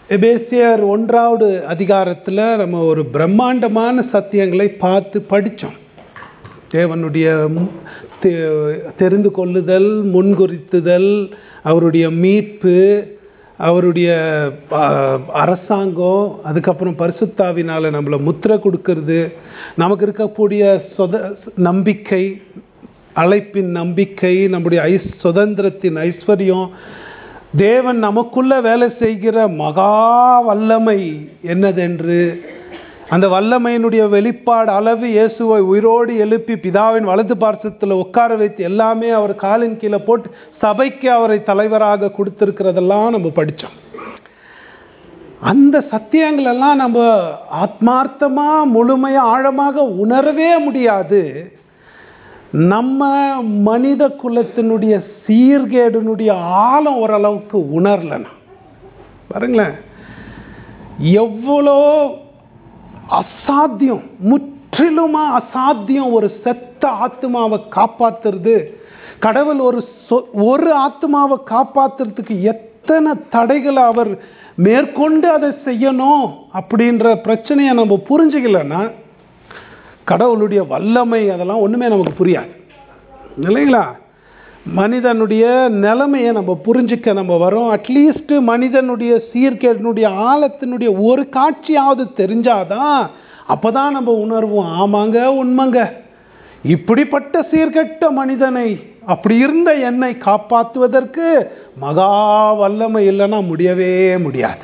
எபேசியர் ஒன்றாவது அதிகாரத்தில் நம்ம ஒரு பிரம்மாண்டமான சத்தியங்களை பார்த்து படித்தோம் தேவனுடைய மு- தெ- தெரிந்து கொள்ளுதல் முன்குறித்துதல் அவருடைய மீட்பு அவருடைய ஆ, அரசாங்கம் அதுக்கப்புறம் பரிசுத்தாவினால் நம்மளை முத்திரை கொடுக்கறது நமக்கு இருக்கக்கூடிய சொத நம்பிக்கை அழைப்பின் நம்பிக்கை நம்முடைய ஐஸ் சுதந்திரத்தின் ஐஸ்வர்யம் தேவன் நமக்குள்ள வேலை செய்கிற மகா வல்லமை என்னதென்று அந்த வல்லமையினுடைய வெளிப்பாடு அளவு இயேசுவை உயிரோடு எழுப்பி பிதாவின் வலது பார்சத்தில் உட்கார வைத்து எல்லாமே அவர் காலின் கீழே போட்டு சபைக்கு அவரை தலைவராக கொடுத்திருக்கிறதெல்லாம் நம்ம படித்தோம் அந்த சத்தியங்களெல்லாம் நம்ம ஆத்மார்த்தமாக முழுமையாக ஆழமாக உணரவே முடியாது நம்ம மனித குலத்தினுடைய சீர்கேடினுடைய ஆழம் ஓரளவுக்கு உணரலனா பாருங்களேன் எவ்வளோ அசாத்தியம் முற்றிலுமா அசாத்தியம் ஒரு செத்த ஆத்மாவை காப்பாத்துறது கடவுள் ஒரு சொ- ஒரு ஆத்மாவை காப்பாத்துறதுக்கு எத்தனை தடைகளை அவர் மேற்கொண்டு அதை செய்யணும் அப்படின்ற பிரச்சனையை நம்ம புரிஞ்சுக்கலன்னா கடவுளுடைய வல்லமை அதெல்லாம் ஒன்றுமே நமக்கு புரியாது இல்லைங்களா மனிதனுடைய நிலைமையை நம்ம புரிஞ்சுக்க நம்ம வரோம் அட்லீஸ்ட் மனிதனுடைய சீர்கேடினுடைய ஆழத்தினுடைய ஒரு காட்சியாவது தெரிஞ்சாதான் அப்போ தான் நம்ம உணர்வோம் ஆமாங்க உண்மைங்க இப்படிப்பட்ட சீர்கெட்ட மனிதனை அப்படி இருந்த என்னை காப்பாற்றுவதற்கு மகா வல்லமை இல்லைன்னா முடியவே முடியாது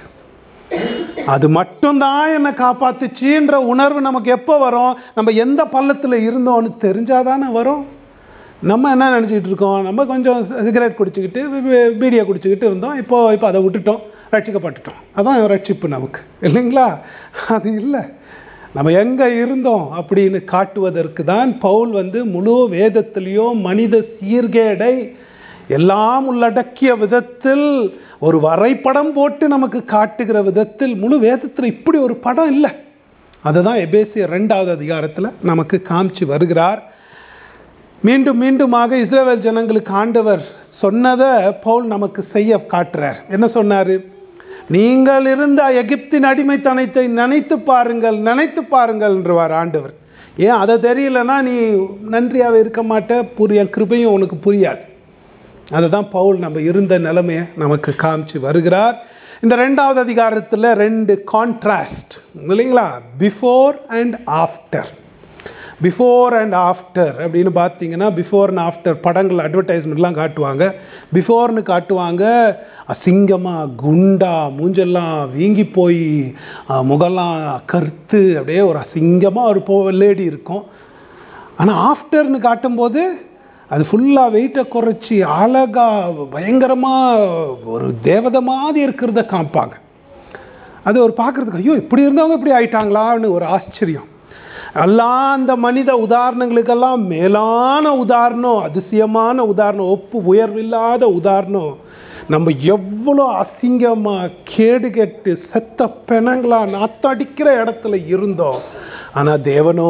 அது மட்டும்தான் என்னை காப்பாத்துச்சுன்ற உணர்வு நமக்கு எப்போ வரும் நம்ம எந்த பள்ளத்தில் இருந்தோம்னு தெரிஞ்சாதானே வரும் நம்ம என்ன நினச்சிக்கிட்டு இருக்கோம் நம்ம கொஞ்சம் சிகரெட் குடிச்சிக்கிட்டு பீ- பீடியை குடிச்சிக்கிட்டு இருந்தோம் இப்போ இப்போ அதை விட்டுட்டோம் ரட்சிக்கப்பட்டுட்டோம் அதான் ரட்சிப்பு நமக்கு இல்லைங்களா அது இல்லை நம்ம எங்கே இருந்தோம் அப்படின்னு காட்டுவதற்கு தான் பவுல் வந்து முழு வேதத்திலேயோ மனித சீர்கேடை எல்லாம் உள்ளடக்கிய விதத்தில் ஒரு வரைபடம் போட்டு நமக்கு காட்டுகிற விதத்தில் முழு வேதத்தில் இப்படி ஒரு படம் இல்லை அதுதான் எபேசிய ரெண்டாவது அதிகாரத்தில் நமக்கு காமிச்சு வருகிறார் மீண்டும் மீண்டுமாக இஸ்ரவேல் ஜனங்களுக்கு ஆண்டவர் சொன்னதை பவுல் நமக்கு செய்ய காட்டுறார் என்ன சொன்னார் நீங்கள் இருந்த எகிப்தின் அடிமைத்தனத்தை நினைத்து பாருங்கள் நினைத்து பாருங்கள் என்றுவார் ஆண்டவர் ஏன் அதை தெரியலன்னா நீ நன்றியாக இருக்க மாட்ட புரிய கிருபையும் உனக்கு புரியாது அதுதான் பவுல் நம்ம இருந்த நிலைமையை நமக்கு காமிச்சு வருகிறார் இந்த ரெண்டாவது அதிகாரத்தில் ரெண்டு கான்ட்ராஸ்ட் இல்லைங்களா before and after before and after அப்படின்னு பார்த்தீங்கன்னா பிஃபோர் அண்ட் ஆஃப்டர் படங்கள் அட்வர்டைஸ்மெண்ட்லாம் காட்டுவாங்க பிஃபோர்னு காட்டுவாங்க அசிங்கமாக குண்டா மூஞ்செல்லாம் வீங்கி போய் அஹ், முகம்லாம் கருத்து அப்படியே ஒரு அசிங்கமாக ஒரு போ லேடி இருக்கும் ஆனால் ஆஃப்டர்னு காட்டும்போது அது ஃபுல்லாக வெயிட்டை குறைச்சி அழகாக பயங்கரமாக ஒரு தேவதை மாதிரி இருக்கிறத காமிப்பாங்க அது ஒரு பார்க்குறதுக்கு ஐயோ இப்படி இருந்தவங்க இப்படி ஆயிட்டாங்களான்னு ஒரு ஆச்சரியம் எல்லாம் அந்த மனித உதாரணங்களுக்கெல்லாம் மேலான உதாரணம் அதிசயமான உதாரணம் ஒப்பு உயர்வில்லாத உதாரணம் நம்ம எவ்வளோ அசிங்கமாக கேடு கெட்டு செத்த பெணங்களா நாத்தடிக்கிற இடத்துல இருந்தோம் ஆனால் தேவனோ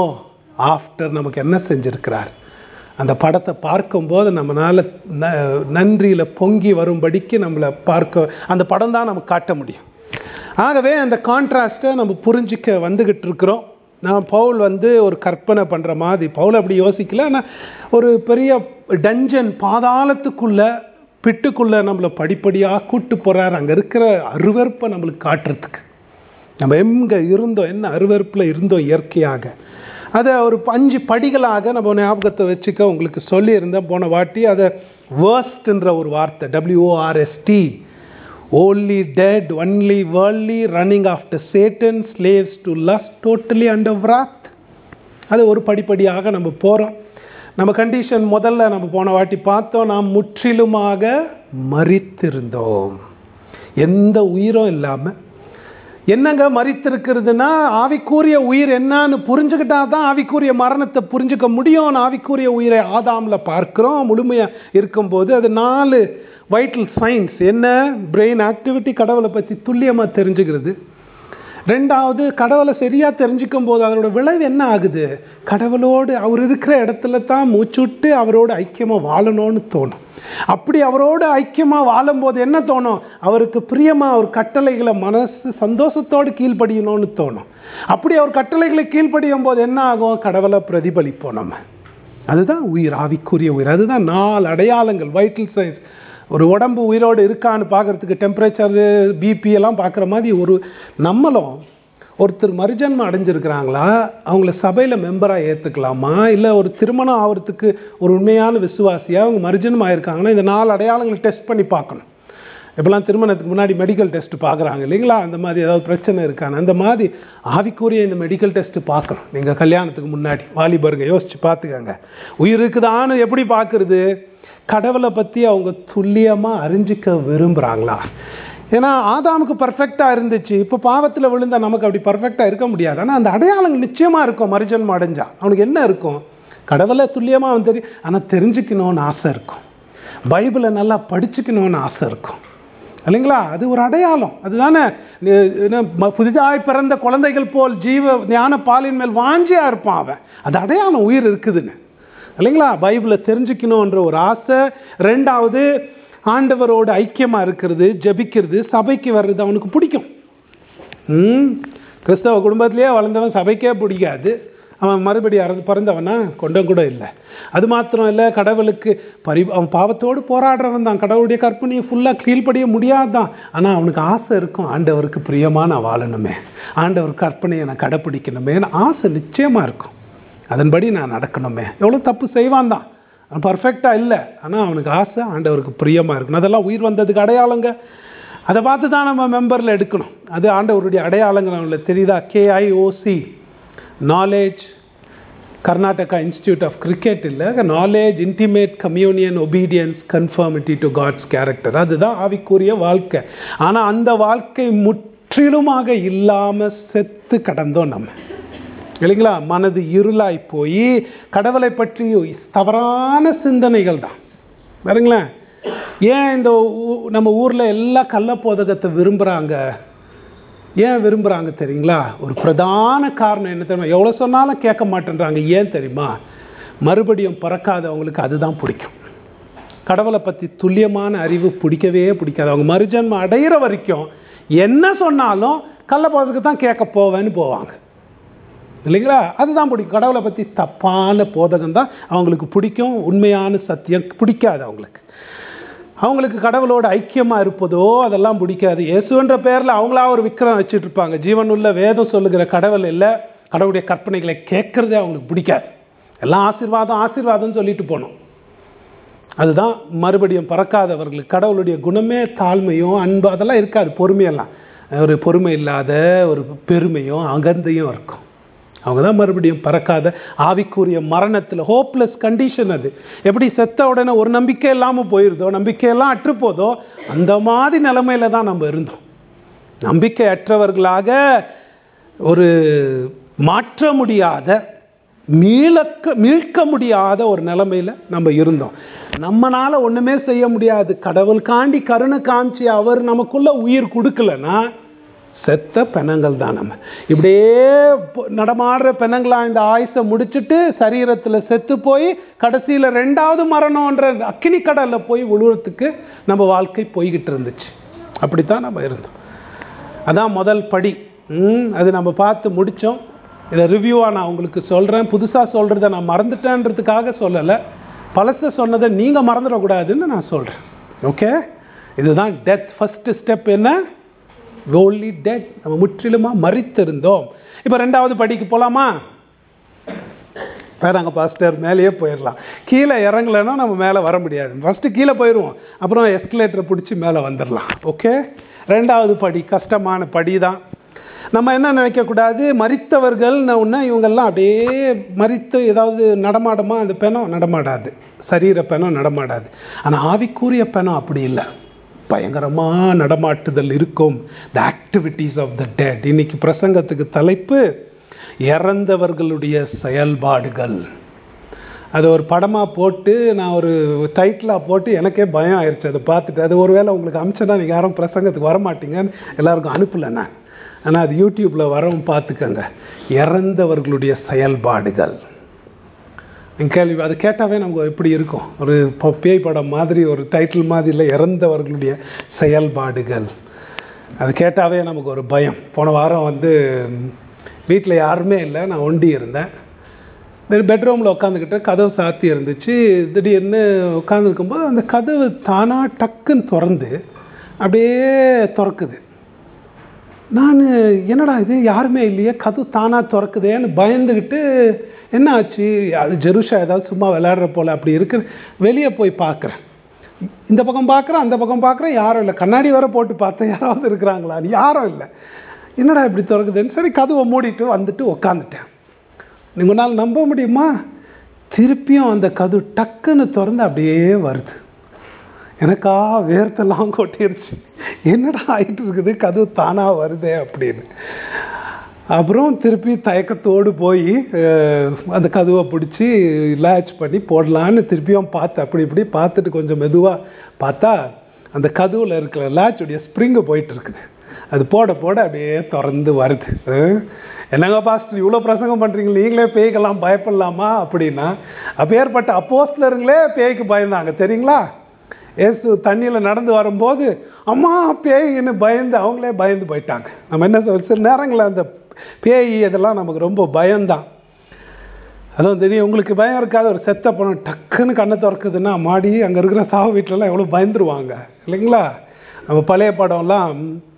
ஆஃப்டர் நமக்கு என்ன செஞ்சிருக்கிறார் அந்த படத்தை பார்க்கும்போது நம்மளால் ந நன்றியில் பொங்கி வரும்படிக்கு நம்மளை பார்க்க அந்த படம் தான் நமக்கு காட்ட முடியும் ஆகவே அந்த கான்ட்ராஸ்ட்டை நம்ம புரிஞ்சிக்க வந்துக்கிட்டு இருக்கிறோம் நான் பவுல் வந்து ஒரு கற்பனை பண்ணுற மாதிரி பவுல் அப்படி யோசிக்கல ஆனால் ஒரு பெரிய டஞ்சன் பாதாளத்துக்குள்ளே பிட்டுக்குள்ளே நம்மளை படிப்படியாக கூட்டு போகிறார் அங்கே இருக்கிற அருவருப்பை நம்மளுக்கு காட்டுறதுக்கு நம்ம எங்கே இருந்தோம் என்ன அருவருப்பில் இருந்தோம் இயற்கையாக அதை ஒரு அஞ்சு படிகளாக நம்ம ஞாபகத்தை வச்சுக்க உங்களுக்கு சொல்லியிருந்தேன் போன வாட்டி அதை வேர்ஸ்ட்ன்ற ஒரு வார்த்தை டபிள்யூஓஆர்எஸ்டி ஓன்லி டெட் ஒன்லி வேர்லி running after Satan slaves to lust totally under wrath அது ஒரு படிப்படியாக நம்ம போகிறோம் நம்ம கண்டிஷன் முதல்ல நம்ம போன வாட்டி பார்த்தோம் நாம் முற்றிலுமாக மறித்திருந்தோம் எந்த உயிரும் இல்லாமல் என்னங்க மறித்திருக்கிறதுனா ஆவிக்குரிய உயிர் என்னன்னு புரிஞ்சுக்கிட்டா தான் ஆவிக்குரிய மரணத்தை புரிஞ்சுக்க முடியும் ஆவிக்குரிய உயிரை ஆதாமில் பார்க்குறோம் முழுமையாக இருக்கும்போது அது நாலு வைட்டல் சயின்ஸ் என்ன பிரெயின் ஆக்டிவிட்டி கடவுளை பற்றி துல்லியமாக தெரிஞ்சுக்கிறது ரெண்டாவது கடவுளை சரியாக தெரிஞ்சுக்கும் போது அதோட விளைவு என்ன ஆகுது கடவுளோடு அவர் இருக்கிற இடத்துல தான் மூச்சுட்டு அவரோடு ஐக்கியமாக வாழணும்னு தோணும் அப்படி அவரோடு ஐக்கியமாக வாழும்போது என்ன தோணும் அவருக்கு பிரியமாக அவர் கட்டளைகளை மனசு சந்தோஷத்தோடு கீழ்ப்படியணும்னு தோணும் அப்படி அவர் கட்டளைகளை கீழ்ப்படியும் போது என்ன ஆகும் கடவுளை பிரதிபலிப்போம் நம்ம அதுதான் உயிர் ஆவிக்குரிய உயிர் அதுதான் நாலு அடையாளங்கள் வைட்டல் சைன்ஸ் ஒரு உடம்பு உயிரோடு இருக்கான்னு பார்க்கறதுக்கு டெம்பரேச்சரு பிபி எல்லாம் பார்க்குற மாதிரி ஒரு நம்மளும் ஒருத்தர் மறுஜன்மம் அடைஞ்சிருக்கிறாங்களா அவங்கள சபையில் மெம்பராக ஏற்றுக்கலாமா இல்லை ஒரு திருமணம் ஆகிறதுக்கு ஒரு உண்மையான விசுவாசியாக அவங்க மறுஜன்மம் ஆயிருக்காங்கன்னா இந்த நாலு அடையாளங்களை டெஸ்ட் பண்ணி பார்க்கணும் இப்போலாம் திருமணத்துக்கு முன்னாடி மெடிக்கல் டெஸ்ட் பார்க்குறாங்க இல்லைங்களா அந்த மாதிரி ஏதாவது பிரச்சனை இருக்கான்னு அந்த மாதிரி ஆவிக்குரிய இந்த மெடிக்கல் டெஸ்ட் பார்க்கணும் நீங்கள் கல்யாணத்துக்கு முன்னாடி வாலிபருங்க யோசிச்சு பார்த்துக்கங்க உயிர் இருக்குதான்னு எப்படி பார்க்குறது கடவுளை பற்றி அவங்க துல்லியமாக அறிஞ்சிக்க விரும்புகிறாங்களா ஏன்னா ஆதாமுக்கு பர்ஃபெக்டாக இருந்துச்சு இப்போ பாவத்தில் விழுந்தா நமக்கு அப்படி பர்ஃபெக்டாக இருக்க முடியாது ஆனால் அந்த அடையாளங்கள் நிச்சயமாக இருக்கும் மறுஜன்மம் அடைஞ்சா அவனுக்கு என்ன இருக்கும் கடவுளை துல்லியமாக அவன் தெரியும் ஆனால் தெரிஞ்சுக்கணும்னு ஆசை இருக்கும் பைபிளை நல்லா படிச்சுக்கணும்னு ஆசை இருக்கும் இல்லைங்களா அது ஒரு அடையாளம் அதுதானே புதிதாய் பிறந்த குழந்தைகள் போல் ஜீவ ஞான பாலின் மேல் வாஞ்சியாக இருப்பான் அவன் அது அடையாளம் உயிர் இருக்குதுன்னு இல்லைங்களா பைபிளை தெரிஞ்சுக்கணுன்ற ஒரு ஆசை ரெண்டாவது ஆண்டவரோட ஐக்கியமாக இருக்கிறது ஜபிக்கிறது சபைக்கு வர்றது அவனுக்கு பிடிக்கும் ம் கிறிஸ்தவ குடும்பத்திலேயே வளர்ந்தவன் சபைக்கே பிடிக்காது அவன் மறுபடி அறந்து பிறந்தவனா கொண்டம் கூட இல்லை அது மாத்திரம் இல்லை கடவுளுக்கு பரி அவன் பாவத்தோடு போராடுறவன் தான் கடவுளுடைய கற்பனையை ஃபுல்லாக கீழ்ப்படிய முடியாதான் ஆனால் அவனுக்கு ஆசை இருக்கும் ஆண்டவருக்கு பிரியமாக நான் வாழணுமே ஆண்டவர் கற்பனையை நான் கடைப்பிடிக்கணுமேன்னு ஆசை நிச்சயமாக இருக்கும் அதன்படி நான் நடக்கணுமே எவ்வளோ தப்பு செய்வான் தான் அவன் பர்ஃபெக்டாக இல்லை ஆனால் அவனுக்கு ஆசை ஆண்டவருக்கு பிரியமாக இருக்கணும் அதெல்லாம் உயிர் வந்ததுக்கு அடையாளங்க அதை பார்த்து தான் நம்ம மெம்பரில் எடுக்கணும் அது ஆண்டவருடைய அடையாளங்கள் அவங்களுக்கு தெரியுதா K I O C knowledge Karnataka institute of cricket இல்லை knowledge intimate communion obedience conformity to God's character அதுதான் ஆவிக்குரிய வாழ்க்கை ஆனால் அந்த வாழ்க்கை முற்றிலுமாக இல்லாமல் செத்து கடந்தோம் நம்ம இல்லைங்களா மனது இருளாய் போய் கடவுளை பற்றி தவறான சிந்தனைகள் தான் பாருங்களேன் ஏன் இந்த நம்ம ஊரில் எல்லா கள்ளப்போதகத்தை விரும்புகிறாங்க ஏன் விரும்புகிறாங்க தெரியுங்களா ஒரு பிரதான காரணம் என்ன தெரியுமா எவ்வளோ சொன்னாலும் கேட்க மாட்டேன்றாங்க ஏன் தெரியுமா மறுபடியும் பிறக்காதவங்களுக்கு அதுதான் பிடிக்கும் கடவுளை பற்றி துல்லியமான அறிவு பிடிக்கவே பிடிக்காது அவங்க மறுஜன்மம் அடையிற வரைக்கும் என்ன சொன்னாலும் கள்ளப்போதற்கு தான் கேட்க போவேன்னு போவாங்க இல்லைங்களா அதுதான் பிடிக்கும் கடவுளை பற்றி தப்பான போதகம் தான் அவங்களுக்கு பிடிக்கும் உண்மையான சத்தியம் பிடிக்காது அவங்களுக்கு அவங்களுக்கு கடவுளோட ஐக்கியமாக இருப்பதோ அதெல்லாம் பிடிக்காது இயேசுன்ற பேரில் அவங்களா ஒரு விக்கிரம் வச்சுட்டு இருப்பாங்க ஜீவனுள்ள வேதம் சொல்லுகிற கடவுள் இல்லை கடவுளுடைய கற்பனைகளை கேட்குறதே அவங்களுக்கு பிடிக்காது எல்லாம் ஆசீர்வாதம் ஆசீர்வாதம்னு சொல்லிட்டு போனோம் அதுதான் மறுபடியும் பறக்காதவர்களுக்கு கடவுளுடைய குணமே தாழ்மையும் அன்பு அதெல்லாம் இருக்காது பொறுமையெல்லாம் ஒரு பொறுமை இல்லாத ஒரு பெருமையும் அகந்தையும் இருக்கும் அவங்க தான் மறுபடியும் பறக்காத ஆவிக்குரிய மரணத்தில் ஹோப்லெஸ் கண்டிஷன் அது எப்படி செத்த உடனே ஒரு நம்பிக்கை இல்லாமல் போயிருதோ நம்பிக்கையெல்லாம் அற்று போதோ அந்த மாதிரி நிலைமையில தான் நம்ம இருந்தோம் நம்பிக்கை அற்றவர்களாக ஒரு மாற்ற முடியாத மீளக்க மீட்க முடியாத ஒரு நிலைமையில் நம்ம இருந்தோம் நம்மளால் ஒன்றுமே செய்ய முடியாது கடவுள் காண்டி கருணை காமிச்சு அவர் நமக்குள்ள உயிர் கொடுக்கலன்னா செத்த பெணங்கள் தான் நம்ம இப்படியே நடமாடுற பெணங்களா இந்த ஆயுசை முடிச்சுட்டு சரீரத்தில் செத்து போய் கடைசியில் ரெண்டாவது மரணம்ன்ற அக்கினி கடலில் போய் விழுறதுக்கு நம்ம வாழ்க்கை போய்கிட்டு இருந்துச்சு அப்படித்தான் நம்ம இருந்தோம் அதான் முதல் படி அது நம்ம பார்த்து முடித்தோம் இதை ரிவ்யூவாக நான் உங்களுக்கு சொல்கிறேன் புதுசாக சொல்கிறத நான் மறந்துட்டேன்றதுக்காக சொல்லலை பழச சொன்னதை நீங்கள் மறந்துடக்கூடாதுன்னு நான் சொல்கிறேன் ஓகே இதுதான் டெத் ஃபஸ்ட்டு ஸ்டெப் என்ன ஓன்லி டெட் நம்ம முற்றிலுமாக மறித்திருந்தோம் இப்போ ரெண்டாவது படிக்கு போகலாமா வேறாங்க பாஸ்டர் மேலேயே போயிடலாம் கீழே இறங்கலைன்னா நம்ம மேலே வர முடியாது ஃபஸ்ட்டு கீழே போயிடுவோம் அப்புறம் எஸ்கலேட்டரை பிடிச்சி மேலே வந்துடலாம் ஓகே ரெண்டாவது படி கஷ்டமான படி தான் நம்ம என்ன நினைக்கக்கூடாது மறித்தவர்கள் ஒன்று இவங்கெல்லாம் அப்படியே மறித்து ஏதாவது நடமாடுமா அந்த பெணம் நடமாடாது சரீர பெணம் நடமாடாது ஆனால் ஆவிக்கூறிய பெணம் அப்படி இல்லை பயங்கரமாக நடமாட்டுதல் இருக்கும் the activities of the dead இன்னைக்கு பிரசங்கத்துக்கு தலைப்பு இறந்தவர்களுடைய செயல்பாடுகள் அது ஒரு படமாக போட்டு நான் ஒரு டைட்டிலாக போட்டு எனக்கே பயம் ஆயிடுச்சு அதை பார்த்துட்டு அது ஒருவேளை உங்களுக்கு அமிச்சனா நீங்கள் யாரும் பிரசங்கத்துக்கு வரமாட்டீங்கன்னு எல்லாருக்கும் அனுப்பலை நான் ஆனால் அது யூடியூப்பில் வரவும் பார்த்துக்கங்க இறந்தவர்களுடைய செயல்பாடுகள் நீங்க கேள்வி அது கேட்டாவே நமக்கு எப்படி இருக்கும் ஒரு ப- பேய் படம் மாதிரி ஒரு டைட்டில் மாதிரில இறந்தவர்களுடைய செயல்பாடுகள் அது கேட்டாவே நமக்கு ஒரு பயம் போன வாரம் வந்து வீட்டில் யாருமே இல்லை நான் ஒண்டி இருந்தேன் பெட்ரூமில் உட்காந்துக்கிட்டு கதவு சாத்தி இருந்துச்சு திடீர்னு உட்காந்துருக்கும்போது அந்த கதவு தானாக டக்குன்னு திறந்து அப்படியே திறக்குது நான் என்னடா இது யாருமே இல்லையே கதவு தானாக திறக்குதேன்னு பயந்துக்கிட்டு என்ன ஆச்சு அது ஜெருஷா ஏதாவது சும்மா விளையாடுற போல் அப்படி இருக்கு வெளியே போய் பார்க்குறேன் இந்த பக்கம் பார்க்குறேன் அந்த பக்கம் பார்க்குறேன் யாரும் இல்லை கண்ணாடி வேற போட்டு பார்த்தேன் யாராவது இருக்கிறாங்களா யாரும் இல்லை என்னடா இப்படி திறக்குதுன்னு சரி கதவை மூடிட்டு வந்துட்டு உக்காந்துட்டேன் உங்களால் நம்ப முடியுமா திருப்பியும் அந்த கதவு டக்குன்னு திறந்து அப்படியே வருது எனக்கா வேர்த்தெல்லாம் கொட்டிருச்சு என்னடா ஆயிட்டு இருக்குது கதவு தானாக வருதே அப்படின்னு அப்புறம் திருப்பி தயக்கத்தோடு போய் அஹ், அந்த கதவை பிடிச்சி லேட்ச் பண்ணி போடலான்னு திருப்பியும் பார்த்து அப்படி இப்படி பார்த்துட்டு கொஞ்சம் மெதுவாக பார்த்தா அந்த கதவுல இருக்கிற லேட்சுடைய ஸ்ப்ரிங்கு போயிட்டு இருக்குது அது போட போட அப்படியே திறந்து வருது அஹ், என்னங்க பாஸ்டர் இவ்வளோ பிரசங்கம் பண்ணுறீங்க நீங்களே பேய்க்கெல்லாம் பயப்படலாமா அப்படின்னா அப்போ ஏற்பட்ட அப்போஸ்லருங்களே பேய்க்கு பயந்தாங்க தெரியுங்களா ஏசு தண்ணியில் நடந்து வரும்போது அம்மா பேய்ன்னு பயந்து அவங்களே பயந்து போயிட்டாங்க நம்ம என்ன சொல் சில நேரங்களில் அந்த பேய் இதெல்லாம் நமக்கு ரொம்ப பயம்தான் அதுவும் தெரியும் உங்களுக்கு பயம் இருக்காது ஒரு செத்த பணம் டக்குன்னு கண்ணை திறக்குதுன்னா மாடி அங்கே இருக்கிற சாவு வீட்டிலலாம் எவ்வளோ பயந்துருவாங்க இல்லைங்களா நம்ம பழைய படம்லாம்